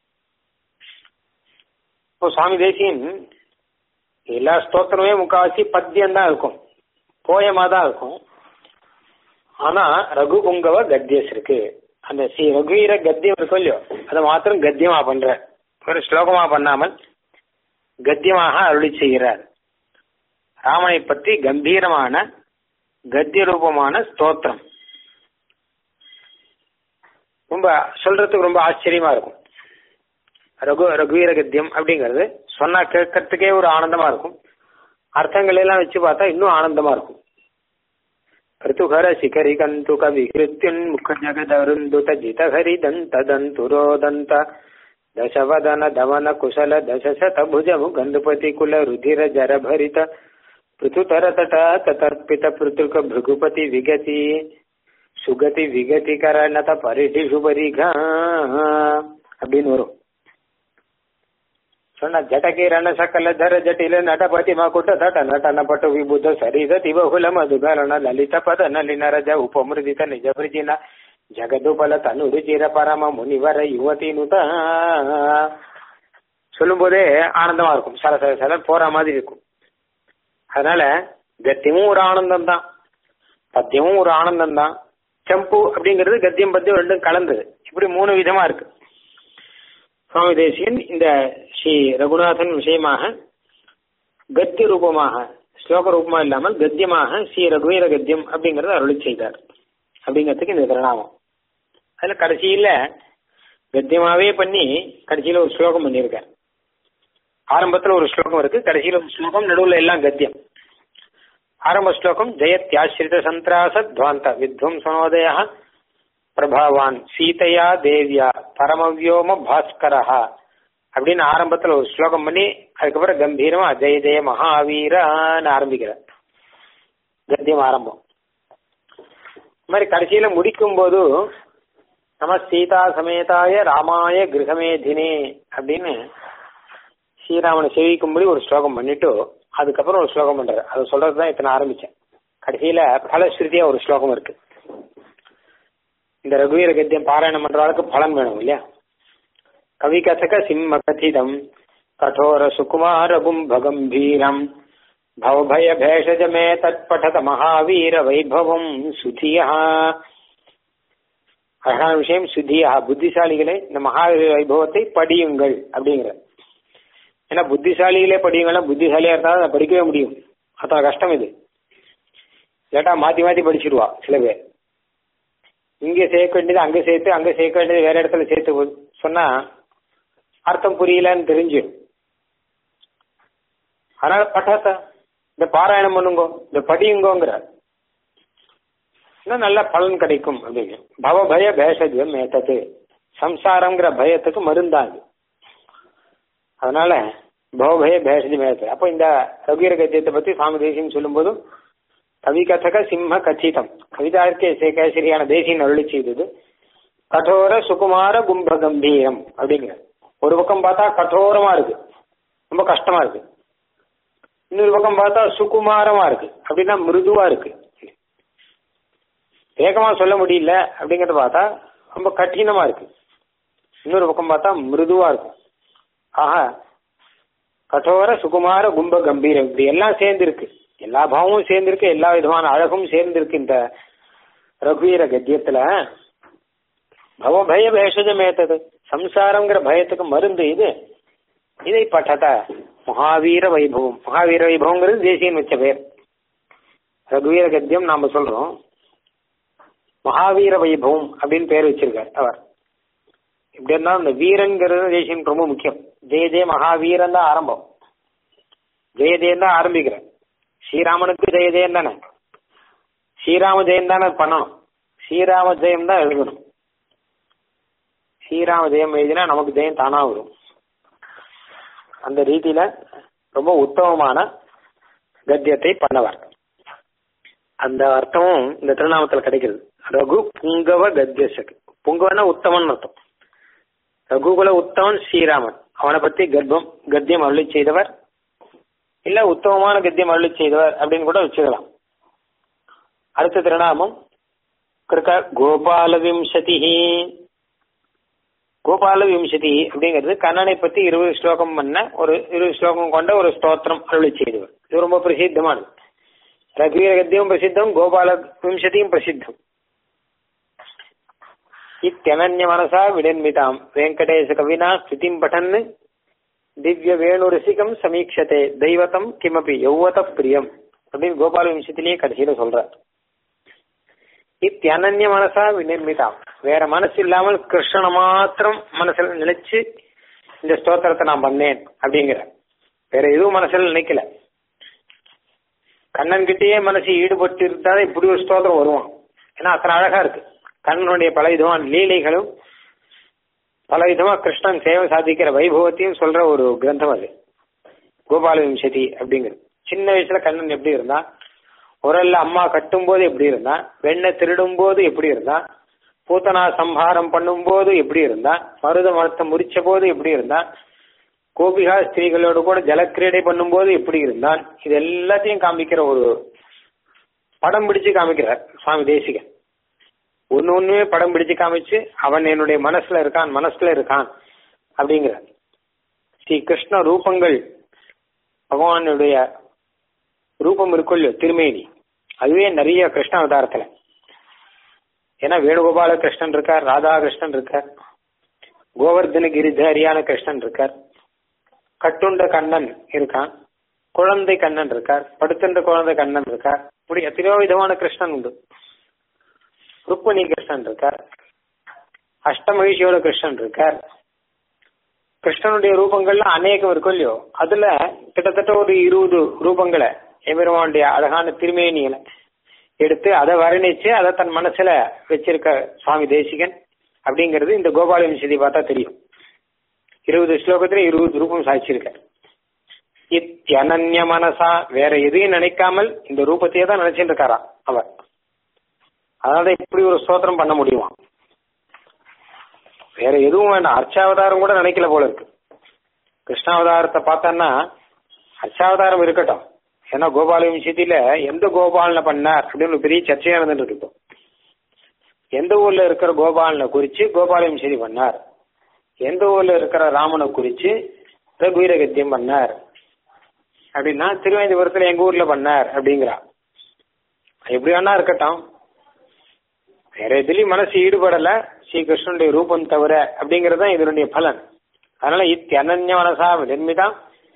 இப்போ சுவாமி தேசியன் எல்லா ஸ்தோத்திரமே முக்காவாசி பத்தியம் தான் இருக்கும் போயமா தான் இருக்கும் ஆனா ரகு புங்கவ கத்தியஸ் இருக்கு அந்த ஸ்ரீ ரகுவீர கத்தியம் இருக்கும் இல்லையோ அதை மாத்திரம் கத்தியமா பண்ற ஒரு ஸ்லோகமா பண்ணாமல் கத்தியமாக அருளி செய்கிறார் ராமனை பற்றி கம்பீரமான கத்திய ரூபமான ஸ்தோத்திரம் ரொம்ப சொல்றதுக்கு ரொம்ப ஆச்சரியமா இருக்கும் ரகு ரகுவீர கத்தியம் அப்படிங்கிறது சொன்னா கேட்கறதுக்கே ஒரு ஆனந்தமா இருக்கும் அர்த்தங்கள் எல்லாம் வச்சு பார்த்தா இன்னும் ஆனந்தமா இருக்கும் ಋತುಹರ ಶಿಖರಿ ಕಂತುಕ ವಿಹೃತ್ಯುನ್ ಮುಖ ಜಗದರುಂದುತ ಜಿತಹರಿ ದಂತ ದಂತುರೋದಂತ ದಶವದನ ದವನ ಕುಶಲ ದಶಶತ ಭುಜ ಮುಗಂಧುಪತಿ ಕುಲ ರುಧಿರ ಜರ ಭರಿತ ಪೃಥುತರ ತಟ ತತರ್ಪಿತ ಪೃಥುಕ ಭೃಗುಪತಿ ವಿಗತಿ சுகதி விகதி கரணத பரிடி சுபரிகா அப்படின்னு வரும் சொன்ன ஜடகிரண சகல தர ஜட்டில நடபதி மகுಟ தಟ ನಟನ ಪಟು ವಿಬುಧ ಸರಿದತಿ ಬಹುಲ ಮಧುಗರಣ ಲಲಿತ ಪದ ನಲಿನ ರಜ ಉಪಮೃದಿತ ನಿಜ ವೃಜಿನ ஜகதுபல தனுருச்சிர பரம முனிவர யுவதி நுத சொல்லும் போதே ஆனந்தமா இருக்கும் சில சில சில போற மாதிரி இருக்கும் அதனால கத்தியமும் ஒரு ஆனந்தம் தான் பத்தியமும் ஒரு ஆனந்தம் தான் செம்பு அப்படிங்கிறது கத்தியம் பத்தியம் ரெண்டும் கலந்தது இப்படி மூணு விதமா இருக்கு சுவாமி தேசியன் இந்த ஸ்ரீ ரகுநாதன் விஷயமாக கத்திய ரூபமாக ஸ்லோக ரூபமா இல்லாமல் கத்தியமாக ஸ்ரீ ரகுவீர கத்தியம் அப்படிங்கறத அருளி செய்தார் அப்படிங்கிறதுக்கு இந்த திருநாமம் அதுல கடைசியில கத்தியமாவே பண்ணி கடைசியில ஒரு ஸ்லோகம் பண்ணியிருக்கார் ஆரம்பத்துல ஒரு ஸ்லோகம் இருக்கு கடைசியில ஒரு ஸ்லோகம் நடுவுல எல்லாம் கத்தியம் ஆரம்ப ஸ்லோகம் ஜெயத்யாசிரித சந்திராச துவாந்த வித்வம்சனோதய பிரபாவான் சீதையா தேவியா பரமவியோம பாஸ்கரஹா அப்படின்னு ஆரம்பத்துல ஒரு ஸ்லோகம் பண்ணி அதுக்கப்புறம் கம்பீரமா ஜெய ஜெய மகாவீரான்னு ஆரம்பிக்கிறார் கத்தியம் ஆரம்பம் இந்த மாதிரி கடைசியில முடிக்கும் போது நம சீதா சமேதாய ராமாய கிரகமேதினே அப்படின்னு ஸ்ரீராமனை சேவிக்கும்படி ஒரு ஸ்லோகம் பண்ணிட்டு அதுக்கப்புறம் ஒரு ஸ்லோகம் பண்றாரு அதை சொல்றதுதான் இத்தனை ஆரம்பிச்சேன் கடைசியில பலஸ்ருதியா ஒரு ஸ்லோகம் இருக்கு இந்த ரகுவீர கத்தியம் பாராயணம் பண்றவளுக்கு பலன் வேணும் இல்லையா கவி கதக சிம்ம கதிதம் கठोर சுகுமார கும்பகம்பீரம் பவபய பேஷஜமே தட்படத மகாவீர வைபவம் சுதியா அழகான விஷயம் சுதியா புத்திசாலிகளே இந்த மகாவீர வைபவத்தை படியுங்கள் அப்படிங்கிற ஏன்னா புத்திசாலிகளே படியுங்கன்னா புத்திசாலியா இருந்தாலும் அதை படிக்கவே முடியும் அத்தனை கஷ்டம் இது இல்லாட்டா மாத்தி மாத்தி படிச்சிருவா சில பேர் இங்க சேர்க்க வேண்டியது அங்க சேர்த்து அங்க சேர்க்க வேண்டியது வேற இடத்துல சேர்த்து சொன்னா அர்த்தம் புரியலன்னு தெரிஞ்சு அதனால பட்டாத்த இந்த பாராயணம் பண்ணுங்கோ இந்த படியுங்கோங்கிற இன்னும் நல்ல பலன் கிடைக்கும் அப்படிங்க பவபய பேஷஜம் ஏத்தது சம்சாரங்கிற பயத்துக்கு மருந்தாது அதனால பவபய பேஷஜம் ஏத்தது அப்போ இந்த ரகுவீர கத்தியத்தை பத்தி சுவாமி தேசியம் சொல்லும்போது கவி கதக சிம்ம கச்சிதம் கவிதார்க்கே கேசரியான தேசியன் அருளி செய்தது கடோர சுகுமார கும்ப கம்பீரம் அப்படிங்கிற ஒரு பக்கம் பார்த்தா கடோரமா இருக்கு ரொம்ப கஷ்டமா இருக்கு இன்னொரு பக்கம் பார்த்தா சுகுமாரமா இருக்கு அப்படின்னா மிருதுவா இருக்கு வேகமா சொல்ல முடியல அப்படிங்கறத பார்த்தா ரொம்ப கடினமா இருக்கு இன்னொரு பக்கம் பார்த்தா மிருதுவா இருக்கும் ஆஹா கடோர சுகுமார கும்ப கம்பீரம் இப்படி எல்லாம் சேர்ந்து இருக்கு எல்லா பாவமும் சேர்ந்திருக்கு எல்லா விதமான அழகும் சேர்ந்திருக்கு இந்த ரகுவீர கத்தியத்துல பவ பய பேஷஜம் ஏத்தது சம்சாரங்கிற பயத்துக்கு மருந்து இது இதை பட்டத மகாவீர வைபவம் மகாவீர வைபவங்கிறது தேசியன் வச்ச பேர் ரகுவீர கத்தியம் நாம சொல்றோம் மகாவீர வைபவம் அப்படின்னு பேர் வச்சிருக்கார் அவர் இப்படி இருந்தா இந்த வீரன்கிறது தேசியம் ரொம்ப முக்கியம் ஜெய ஜெய மகாவீரன் தான் ஆரம்பம் ஜெய ஜெயம் தான் ஆரம்பிக்கிறேன் ஸ்ரீராமனுக்கு ஜெய ஜெயம் தானே ஸ்ரீராம ஜெயம் தானே பண்ணணும் ஸ்ரீராம ஜெயம் தான் எழுதணும் ஸ்ரீராம ஜெயம் எழுதினா நமக்கு ஜெயம் தானா வரும் அந்த ரீதியில ரொம்ப உத்தமமான கத்தியத்தை பண்ணவர் அந்த அர்த்தமும் இந்த திருநாமத்தில் கிடைக்கிறது ரகு புங்கவ கத்தியசக்கு புங்கவனா உத்தமன் அர்த்தம் ரகுகுல உத்தமன் ஸ்ரீராமன் அவனை பத்தி கர்ப்பம் கத்தியம் அருளி செய்தவர் இல்ல உத்தமமான கத்தியம் அருளி செய்தவர் அப்படின்னு கூட வச்சுக்கலாம் அடுத்த திருநாமம் கிருக்க கோபால விம்சதி கோபால விம்சதி அப்படிங்கிறது கண்ணனை பத்தி இருபது ஸ்லோகம் பண்ண ஒரு இருபது ஸ்லோகம் கொண்ட ஒரு ஸ்தோத்திரம் அருளி செய்தவர் இது ரொம்ப பிரசித்தமானது ரகுவீர கத்தியம் பிரசித்தம் கோபால விம்சதியும் பிரசித்தம் இத்தியனன்ய மனசா விடன்மிதாம் வெங்கடேச கவினா ஸ்துதிம் பட்டன் திவ்ய வேணுரசிகம் சமீட்சத்தை தெய்வத்தம் கிமபி யௌவத பிரியம் அப்படின்னு கோபால விம்சத்திலேயே கடைசியில சொல்றார் இத்தியனன்ய மனசா விநிர்மிதாம் வேற மனசு இல்லாமல் கிருஷ்ணனை மாத்திரம் மனசுல நினைச்சு இந்த ஸ்தோத்திரத்தை நான் பண்ணேன் அப்படிங்கிற வேற எதுவும் மனசுல நினைக்கல கண்ணன் கிட்டேயே மனசு ஈடுபட்டு இருந்தாதான் இப்படி ஒரு ஸ்தோத்திரம் வருவான் ஏன்னா அத்தனை அழகா இருக்கு கண்ணனுடைய பல விதமான லீலைகளும் பல விதமா கிருஷ்ணன் சேவை சாதிக்கிற வைபவத்தையும் சொல்ற ஒரு கிரந்தம் அது கோபால விம்சதி அப்படிங்கிறது சின்ன வயசுல கண்ணன் எப்படி இருந்தான் உரல்ல அம்மா கட்டும் போது எப்படி இருந்தான் வெண்ணை திருடும் போது எப்படி இருந்தான் பூத்தனா சம்ஹாரம் பண்ணும் போது எப்படி இருந்தான் மருத மரத்தை முறிச்ச போது எப்படி இருந்தான் கோபிகா ஸ்திரீகளோடு கூட ஜலக்கிரீடை பண்ணும்போது எப்படி இருந்தான் இது எல்லாத்தையும் காமிக்கிற ஒரு படம் பிடிச்சு காமிக்கிறார் சுவாமி தேசிகன் ஒன்னு ஒண்ணுமே படம் பிடிச்சு காமிச்சு அவன் என்னுடைய மனசுல இருக்கான் மனசுல இருக்கான் அப்படிங்கிறார் ஸ்ரீ கிருஷ்ண ரூபங்கள் பகவானுடைய ரூபம் இருக்குல்ல திருமேனி அதுவே நிறைய கிருஷ்ண அவதாரத்துல ஏன்னா வேணுகோபால கிருஷ்ணன் இருக்கார் ராதா கிருஷ்ணன் இருக்கார் கோவர்தன கிரிதாரியான கிருஷ்ணன் இருக்கார் கட்டுண்ட கண்ணன் இருக்கான் குழந்தை கண்ணன் இருக்கார் படுத்துன்ற குழந்தை கண்ணன் இருக்கார் இப்படி எத்தனையோ விதமான கிருஷ்ணன் உண்டு ருக்மணி கிருஷ்ணன் இருக்கார் அஷ்டமகிஷியோட கிருஷ்ணன் இருக்கார் கிருஷ்ணனுடைய ரூபங்கள்லாம் அநேகம் இருக்கும் இல்லையோ அதுல கிட்டத்தட்ட ஒரு இருபது ரூபங்களை எம்பெருமானுடைய அழகான திருமேனிகளை எடுத்து அதை வர்ணிச்சு அதை தன் மனசுல வச்சிருக்க சுவாமி தேசிகன் அப்படிங்கிறது இந்த கோபால விசதி பார்த்தா தெரியும் இருபது ஸ்லோகத்துல இருபது ரூபம் சாதிச்சிருக்க இத்தியனன்ய மனசா வேற எதையும் நினைக்காமல் இந்த ரூபத்தையே தான் நினைச்சிட்டு இருக்காரா அவர் அதனால இப்படி ஒரு ஸ்தோத்திரம் பண்ண முடியுமா வேற எதுவும் வேண்டாம் அர்ச்சாவதாரம் கூட நினைக்கல போல இருக்கு கிருஷ்ணாவதாரத்தை பார்த்தோன்னா அர்ச்சாவதாரம் இருக்கட்டும் ஏன்னா கோபால விஷயத்தில எந்த கோபாலனை பண்ணார் அப்படின்னு ஒரு பெரிய சர்ச்சையா நடந்துட்டு இருக்கு இப்போ எந்த ஊர்ல இருக்கிற கோபாலனை குறிச்சு கோபால விஷயதி பண்ணார் எந்த ஊர்ல இருக்கிற ராமனை குறிச்சு ரகுவீர கத்தியம் பண்ணார் அப்படின்னா திருவேந்திபுரத்துல எங்க ஊர்ல பண்ணார் அப்படிங்கிறா எப்படி வேணா இருக்கட்டும் வேற எதுலயும் மனசு ஈடுபடல ஸ்ரீ கிருஷ்ணனுடைய ரூபம் தவிர அப்படிங்கறதுதான் இதனுடைய பலன் அதனால இத்தி அனன்ய மனசா நிர்மிதா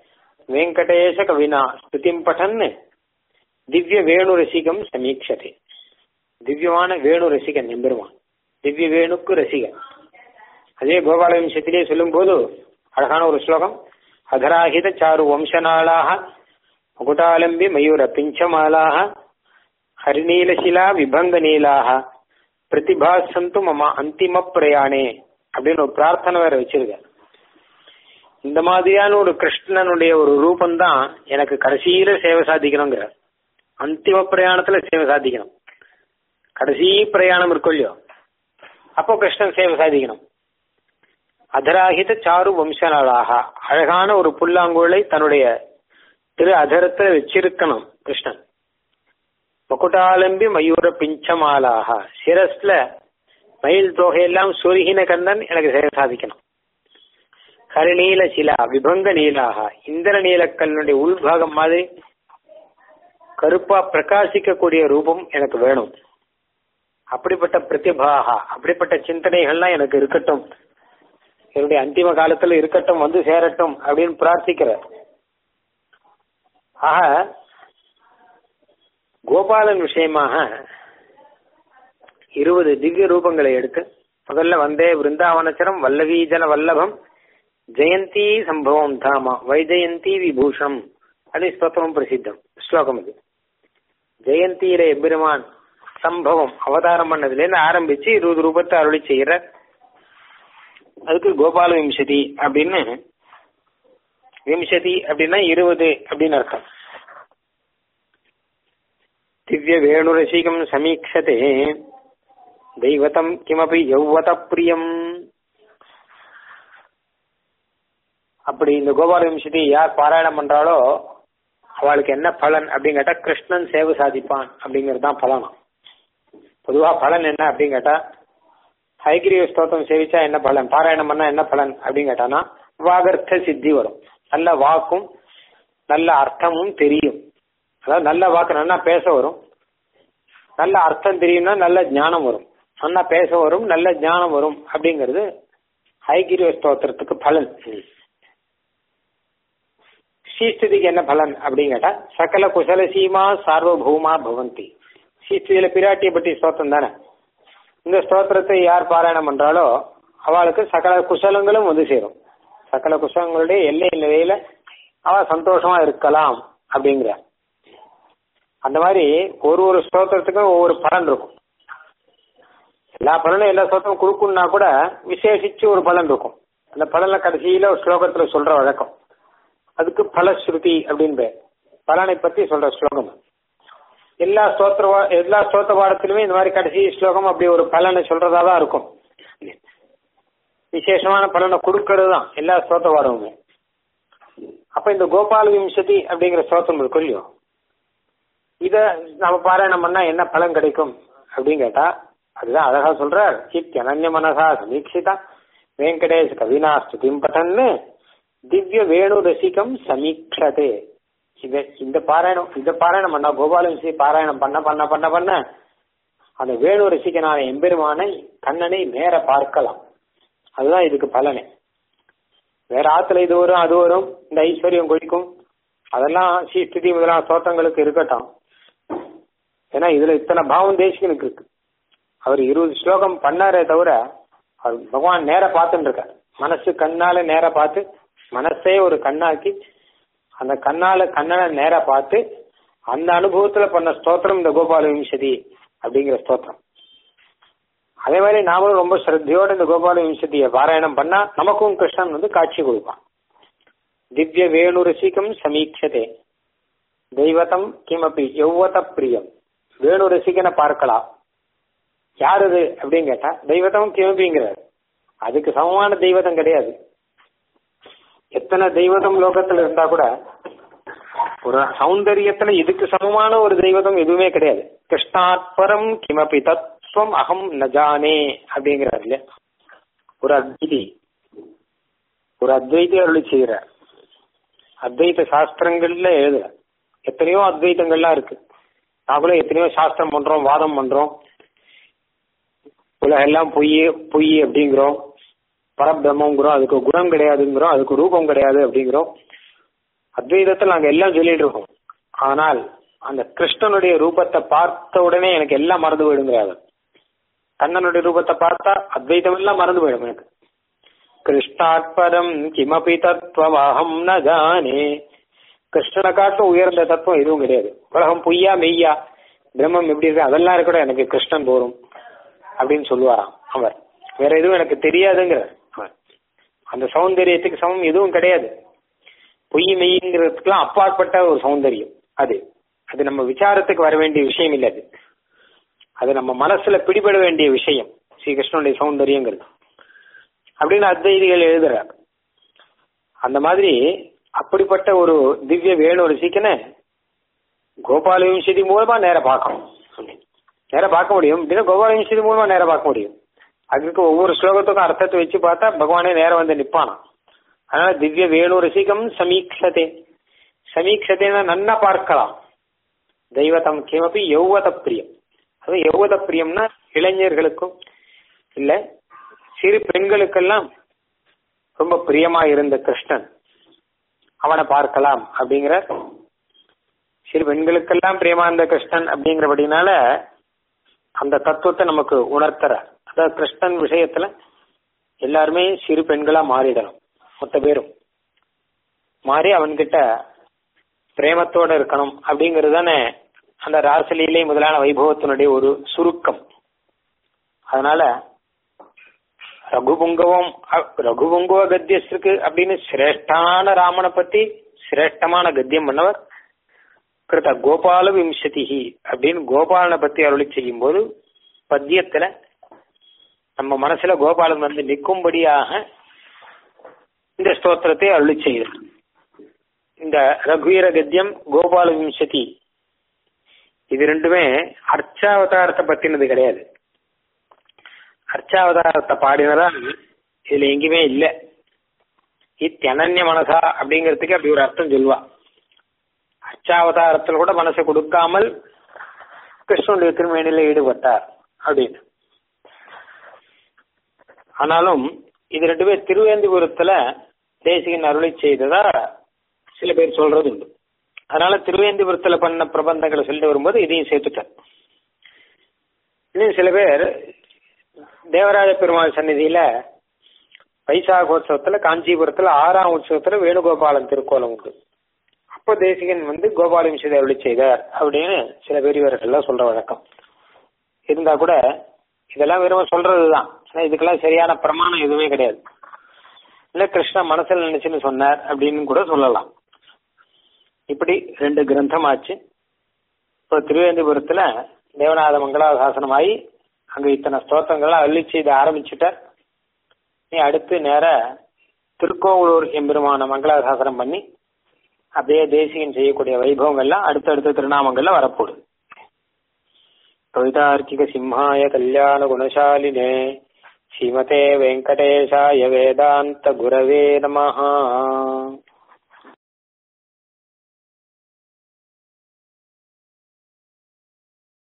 வெங்கடேஷ கவினா ஸ்துதிம் பட்டன் திவ்ய வேணு ரசிகம் சமீட்சதே திவ்யமான வேணு ரசிகன் எம்பெருமான் திவ்ய வேணுக்கு ரசிகன் அதே கோபால வம்சத்திலே சொல்லும் போது அழகான ஒரு ஸ்லோகம் அதராகித சாரு வம்சநாளாக முகுட்டாலம்பி மயூர பிஞ்சமாலாக ஹரிநீலசிலா விபங்க நீலாக பிரதிபாசந்து மம அந்திம பிரயாணே அப்படின்னு ஒரு பிரார்த்தனை வேற வச்சிருக்க இந்த மாதிரியான ஒரு கிருஷ்ணனுடைய ஒரு ரூபம் தான் எனக்கு கடைசியில சேவை சாதிக்கணுங்கிற அந்திம பிரயாணத்துல சேவை சாதிக்கணும் கடைசி பிரயாணம் இருக்கும் இல்லையோ அப்போ கிருஷ்ணன் சேவை சாதிக்கணும் அதராகித சாரு வம்சநாளாக அழகான ஒரு புல்லாங்குழலை தன்னுடைய திரு அதரத்தை வச்சிருக்கணும் கிருஷ்ணன் மகுட்டாலம்பி மயூர பிஞ்சமாலாக சிரஸ்ல மயில் தொகையெல்லாம் சொருகின கந்தன் எனக்கு சேவை சாதிக்கணும் கருநீல சிலா விபங்க நீலாக இந்திர நீலக்கல்லுடைய உள்பாகம் மாதிரி கருப்பா பிரகாசிக்கக்கூடிய ரூபம் எனக்கு வேணும் அப்படிப்பட்ட பிரதிபாக அப்படிப்பட்ட சிந்தனைகள்லாம் எனக்கு இருக்கட்டும் என்னுடைய அந்திம காலத்துல இருக்கட்டும் வந்து சேரட்டும் அப்படின்னு பிரார்த்திக்கிற ஆக கோபாலன் விஷயமாக இருபது திவ்ய ரூபங்களை எடுத்து முதல்ல வந்தே விருந்தாவனச்சரம் வல்லவீஜன வல்லபம் ஜெயந்தி சம்பவம் தாமா வைஜெயந்தி விபூஷம் அது ஸ்தோத்திரம் பிரசித்தம் ஸ்லோகம் இது ஜெயந்தியில எம்பெருமான் சம்பவம் அவதாரம் பண்ணதுல இருந்து ஆரம்பிச்சு இருபது ரூபத்தை அருளி செய்யற அதுக்கு கோபால விம்சதி அப்படின்னு விம்சதி அப்படின்னா இருபது அப்படின்னு அர்த்தம் திவ்ய வேணுரசிகம் சமீக்ஷதே தெய்வத்தம் கிமபி யௌவத பிரியம் அப்படி இந்த கோபால விம்சதி யார் பாராயணம் பண்றாளோ அவளுக்கு என்ன பலன் அப்படின்னு கேட்டா கிருஷ்ணன் சேவை சாதிப்பான் அப்படிங்கிறது தான் பலனா பொதுவா பலன் என்ன அப்படின்னு கேட்டா ஹைகிரிய ஸ்தோத்திரம் சேவிச்சா என்ன பலன் பாராயணம் பண்ணா என்ன பலன் அப்படின்னு கேட்டானா வாகர்த்த சித்தி வரும் நல்ல வாக்கும் நல்ல அர்த்தமும் தெரியும் அதாவது நல்ல வாக்கு நல்லா பேச வரும் நல்ல அர்த்தம் தெரியும்னா நல்ல ஞானம் வரும் நல்லா பேச வரும் நல்ல ஞானம் வரும் அப்படிங்கிறது ஹைகிரிய ஸ்தோத்திரத்துக்கு பலன் ஸ்ரீஸ்துதிக்கு என்ன பலன் அப்படின்னு கேட்டா சகல குசல சீமா சார்வபௌமா பவந்தி ஸ்ரீஸ்துதியில பிராட்டியை பற்றி ஸ்தோத்திரம் தானே இந்த ஸ்தோத்திரத்தை யார் பாராயணம் பண்றாளோ அவளுக்கு சகல குசலங்களும் வந்து சேரும் சகல குசலங்களுடைய எல்லை நிலையில அவ சந்தோஷமா இருக்கலாம் அப்படிங்கிற அந்த மாதிரி ஒரு ஒரு ஸ்தோத்திரத்துக்கும் ஒவ்வொரு பலன் இருக்கும் எல்லா பலனும் எல்லா ஸ்தோத்திரம் கொடுக்கணும்னா கூட விசேஷிச்சு ஒரு பலன் இருக்கும் அந்த பலனை கடைசியில ஒரு ஸ்லோகத்துல சொல்ற வழக்கம் அதுக்கு பலஸ்ருதி அப்படின்னு பேர் பலனை பத்தி சொல்ற ஸ்லோகம் எல்லா ஸ்தோத்திர எல்லா ஸ்தோத்திர பாடத்திலுமே இந்த மாதிரி கடைசி ஸ்லோகம் அப்படி ஒரு பலனை சொல்றதா தான் இருக்கும் விசேஷமான பலனை கொடுக்கறது தான் எல்லா ஸ்தோத்திர பாடமுமே அப்ப இந்த கோபால விம்சதி அப்படிங்கிற ஸ்தோத்திரம் இருக்கும் இல்லையோ இத நம்ம பாராயணம் பண்ணா என்ன பலன் கிடைக்கும் அப்படின்னு கேட்டா அதுதான் அழகா சொல்றார் சித் அனன்ய மனசா சமீட்சிதா வெங்கடேஷ் கவினா ஸ்துதிம் பட்டன்னு திவ்ய வேணு ரசிகம் சமீக்ஷதே இத இந்த பாராயணம் இந்த பாராயணம் பண்ணா கோபாலன்சி பாராயணம் பண்ண பண்ண பண்ண பண்ண அந்த வேணு ரசிகனான எம்பெருமானை கண்ணனை நேர பார்க்கலாம் அதுதான் இதுக்கு பலனே வேற ஆத்துல இது வரும் அது வரும் இந்த ஐஸ்வர்யம் கொடிக்கும் அதெல்லாம் ஸ்ரீஸ்திதி முதலான தோட்டங்களுக்கு இருக்கட்டும் ஏன்னா இதுல இத்தனை பாவம் தேசிகனுக்கு இருக்கு அவர் இருபது ஸ்லோகம் பண்ணாரே தவிர அவர் பகவான் நேர பார்த்துட்டு இருக்கார் மனசு கண்ணால நேர பார்த்து மனசே ஒரு கண்ணாக்கி அந்த கண்ணால கண்ணனை நேரா பார்த்து அந்த அனுபவத்துல பண்ண ஸ்தோத்திரம் இந்த கோபால விம்சதி அப்படிங்கிற ஸ்தோத்திரம் அதே மாதிரி நாமளும் ரொம்ப ஸ்ரத்தையோட இந்த கோபால விம்சதியை பாராயணம் பண்ணா நமக்கும் கிருஷ்ணன் வந்து காட்சி கொடுப்பான் திவ்ய வேணு ரசிகம் சமீட்சதே தெய்வத்தம் கிமப்பி எவ்வத பிரியம் வேணு ரசிகனை பார்க்கலாம் யார் இது அப்படின்னு கேட்டா தெய்வத்தம் கிமப்பிங்கிறார் அதுக்கு சமமான தெய்வத்தம் கிடையாது எத்தனை தெய்வதம் லோகத்துல இருந்தா கூட ஒரு சௌந்தரியத்துல இதுக்கு சமமான ஒரு தெய்வதம் எதுவுமே கிடையாது கிருஷ்ணாத்பரம் கிமபி தத்துவம் அகம் நஜானே அப்படிங்கிறார் இல்லையா ஒரு அத்வைதி ஒரு அத்வைதி அருளி செய்யற அத்வைத சாஸ்திரங்கள்ல எழுதுற எத்தனையோ அத்வைத்தங்கள்லாம் இருக்கு நாங்களும் எத்தனையோ சாஸ்திரம் பண்றோம் வாதம் பண்றோம் உலகெல்லாம் பொய் பொய் அப்படிங்கிறோம் பரபிரம்மங்கிறோம் அதுக்கு குணம் கிடையாதுங்கிறோம் அதுக்கு ரூபம் கிடையாது அப்படிங்கிறோம் அத்வைதத்தில் நாங்க எல்லாம் சொல்லிட்டு இருக்கோம் ஆனால் அந்த கிருஷ்ணனுடைய ரூபத்தை பார்த்த உடனே எனக்கு எல்லாம் மறந்து போயிடுங்கிறாரு கண்ணனுடைய ரூபத்தை பார்த்தா அத்வைதம் எல்லாம் மறந்து போயிடும் எனக்கு கிருஷ்ணாத்பரம் கிமபி தத்துவம் அகம் ந ஜானே கிருஷ்ணனை காட்டும் உயர்ந்த தத்துவம் எதுவும் கிடையாது உலகம் பொய்யா மெய்யா பிரம்மம் எப்படி இருக்கு அதெல்லாம் கூட எனக்கு கிருஷ்ணன் போரும் அப்படின்னு சொல்லுவாராம் அவர் வேற எதுவும் எனக்கு தெரியாதுங்கிறார் அவர் அந்த சௌந்தரியத்துக்கு சமம் எதுவும் கிடையாது பொய் மெய்ங்கிறதுக்கெல்லாம் அப்பாற்பட்ட ஒரு சௌந்தரியம் அது அது நம்ம விசாரத்துக்கு வர வேண்டிய விஷயம் இல்லை அது அது நம்ம மனசுல பிடிபட வேண்டிய விஷயம் ஸ்ரீகிருஷ்ணனுடைய சௌந்தரியங்கிறது அப்படின்னு அத்வைதிகள் எழுதுறார் அந்த மாதிரி அப்படிப்பட்ட ஒரு திவ்ய வேணு ரசிக்கன கோபால விம்சதி மூலமா நேர பார்க்கணும் நேர பார்க்க முடியும் அப்படின்னா கோபால விம்சதி மூலமா நேர பார்க்க முடியும் அதுக்கு ஒவ்வொரு ஸ்லோகத்துக்கும் அர்த்தத்தை வச்சு பார்த்தா பகவானே நேரம் வந்து நிப்பானா அதனால திவ்ய வேணு ரசிகம் சமீக்ஷதே சமீக்ஷதேன்னா நன்னா பார்க்கலாம் தெய்வத்தம் கிமப்பி யௌவத பிரியம் அது யௌவத பிரியம்னா இளைஞர்களுக்கும் இல்ல சிறு பெண்களுக்கெல்லாம் ரொம்ப பிரியமா இருந்த கிருஷ்ணன் அவனை பார்க்கலாம் அப்படிங்கிற சிறு பெண்களுக்கெல்லாம் பிரியமா இருந்த கிருஷ்ணன் அப்படிங்கிறபடினால அந்த தத்துவத்தை நமக்கு உணர்த்துற அதாவது கிருஷ்ணன் விஷயத்துல எல்லாருமே சிறு பெண்களா மாறிடணும் மொத்த பேரும் மாறி அவன்கிட்ட பிரேமத்தோட இருக்கணும் அப்படிங்கிறது தானே அந்த ராசலீலை முதலான வைபவத்தினுடைய ஒரு சுருக்கம் அதனால ரகுபுங்கவம் ரகுபுங்கவ கத்தியஸ்ருக்கு அப்படின்னு சிரேஷ்டான ராமனை பத்தி சிரேஷ்டமான கத்தியம் பண்ணவர் கிருத்த கோபால விம்சதிஹி அப்படின்னு கோபாலனை பத்தி அருளி செய்யும் போது பத்தியத்துல நம்ம மனசுல கோபாலன் வந்து நிற்கும்படியாக இந்த ஸ்தோத்திரத்தை அருளி செய்தார் இந்த ரகுவீர கத்தியம் கோபால விம்சதி இது ரெண்டுமே அர்ச்சாவதாரத்தை பத்தினது கிடையாது அர்ச்சாவதாரத்தை பாடினதா இதுல எங்கேயுமே இல்லை இத்தியனன்ய மனசா அப்படிங்கிறதுக்கு அப்படி ஒரு அர்த்தம் சொல்லுவா அர்ச்சாவதாரத்தில் கூட மனசை கொடுக்காமல் கிருஷ்ணனுடைய திருமேனில ஈடுபட்டார் அப்படின்னு ஆனாலும் இது ரெண்டுமே திருவேந்திபுரத்துல தேசிகன் அருளை செய்ததா சில பேர் சொல்றது உண்டு அதனால திருவேந்திபுரத்துல பண்ண பிரபந்தங்களை சொல்லிட்டு வரும்போது இதையும் சேர்த்துட்டார் இன்னும் சில பேர் தேவராஜ பெருமாள் சந்நிதியில வைசாகோத்சவத்துல காஞ்சிபுரத்துல ஆறாம் உற்சவத்துல வேணுகோபாலன் திருக்கோலம் உண்டு அப்போ தேசிகன் வந்து கோபாலம் செய்த அருளி செய்தார் அப்படின்னு சில பெரியவர்கள்லாம் சொல்ற வழக்கம் இருந்தா கூட இதெல்லாம் வெறும் சொல்றதுதான் ஆனா இதுக்கெல்லாம் சரியான பிரமாணம் எதுவுமே கிடையாது இல்ல கிருஷ்ண மனசுல நினைச்சுன்னு சொன்னார் அப்படின்னு கூட சொல்லலாம் இப்படி ரெண்டு கிரந்தம் ஆச்சு இப்போ திருவேந்திபுரத்துல தேவநாத மங்களாசாசனமாயி அங்க இத்தனை ஸ்தோத்திரங்கள்லாம் அள்ளி செய்து ஆரம்பிச்சுட்டார் நீ அடுத்து நேர திருக்கோவலூர் எம்பெருமான மங்களாசாசனம் பண்ணி அப்படியே தேசியம் செய்யக்கூடிய வைபவங்கள்லாம் அடுத்தடுத்த திருநாமங்கள்ல வரப்போகுது கவிதார்க்கிக சிம்ஹாய கல்யாண குணசாலினே ஸ்ரீமதே வெங்கடேஷாய வேதாந்த குரவே நமஹா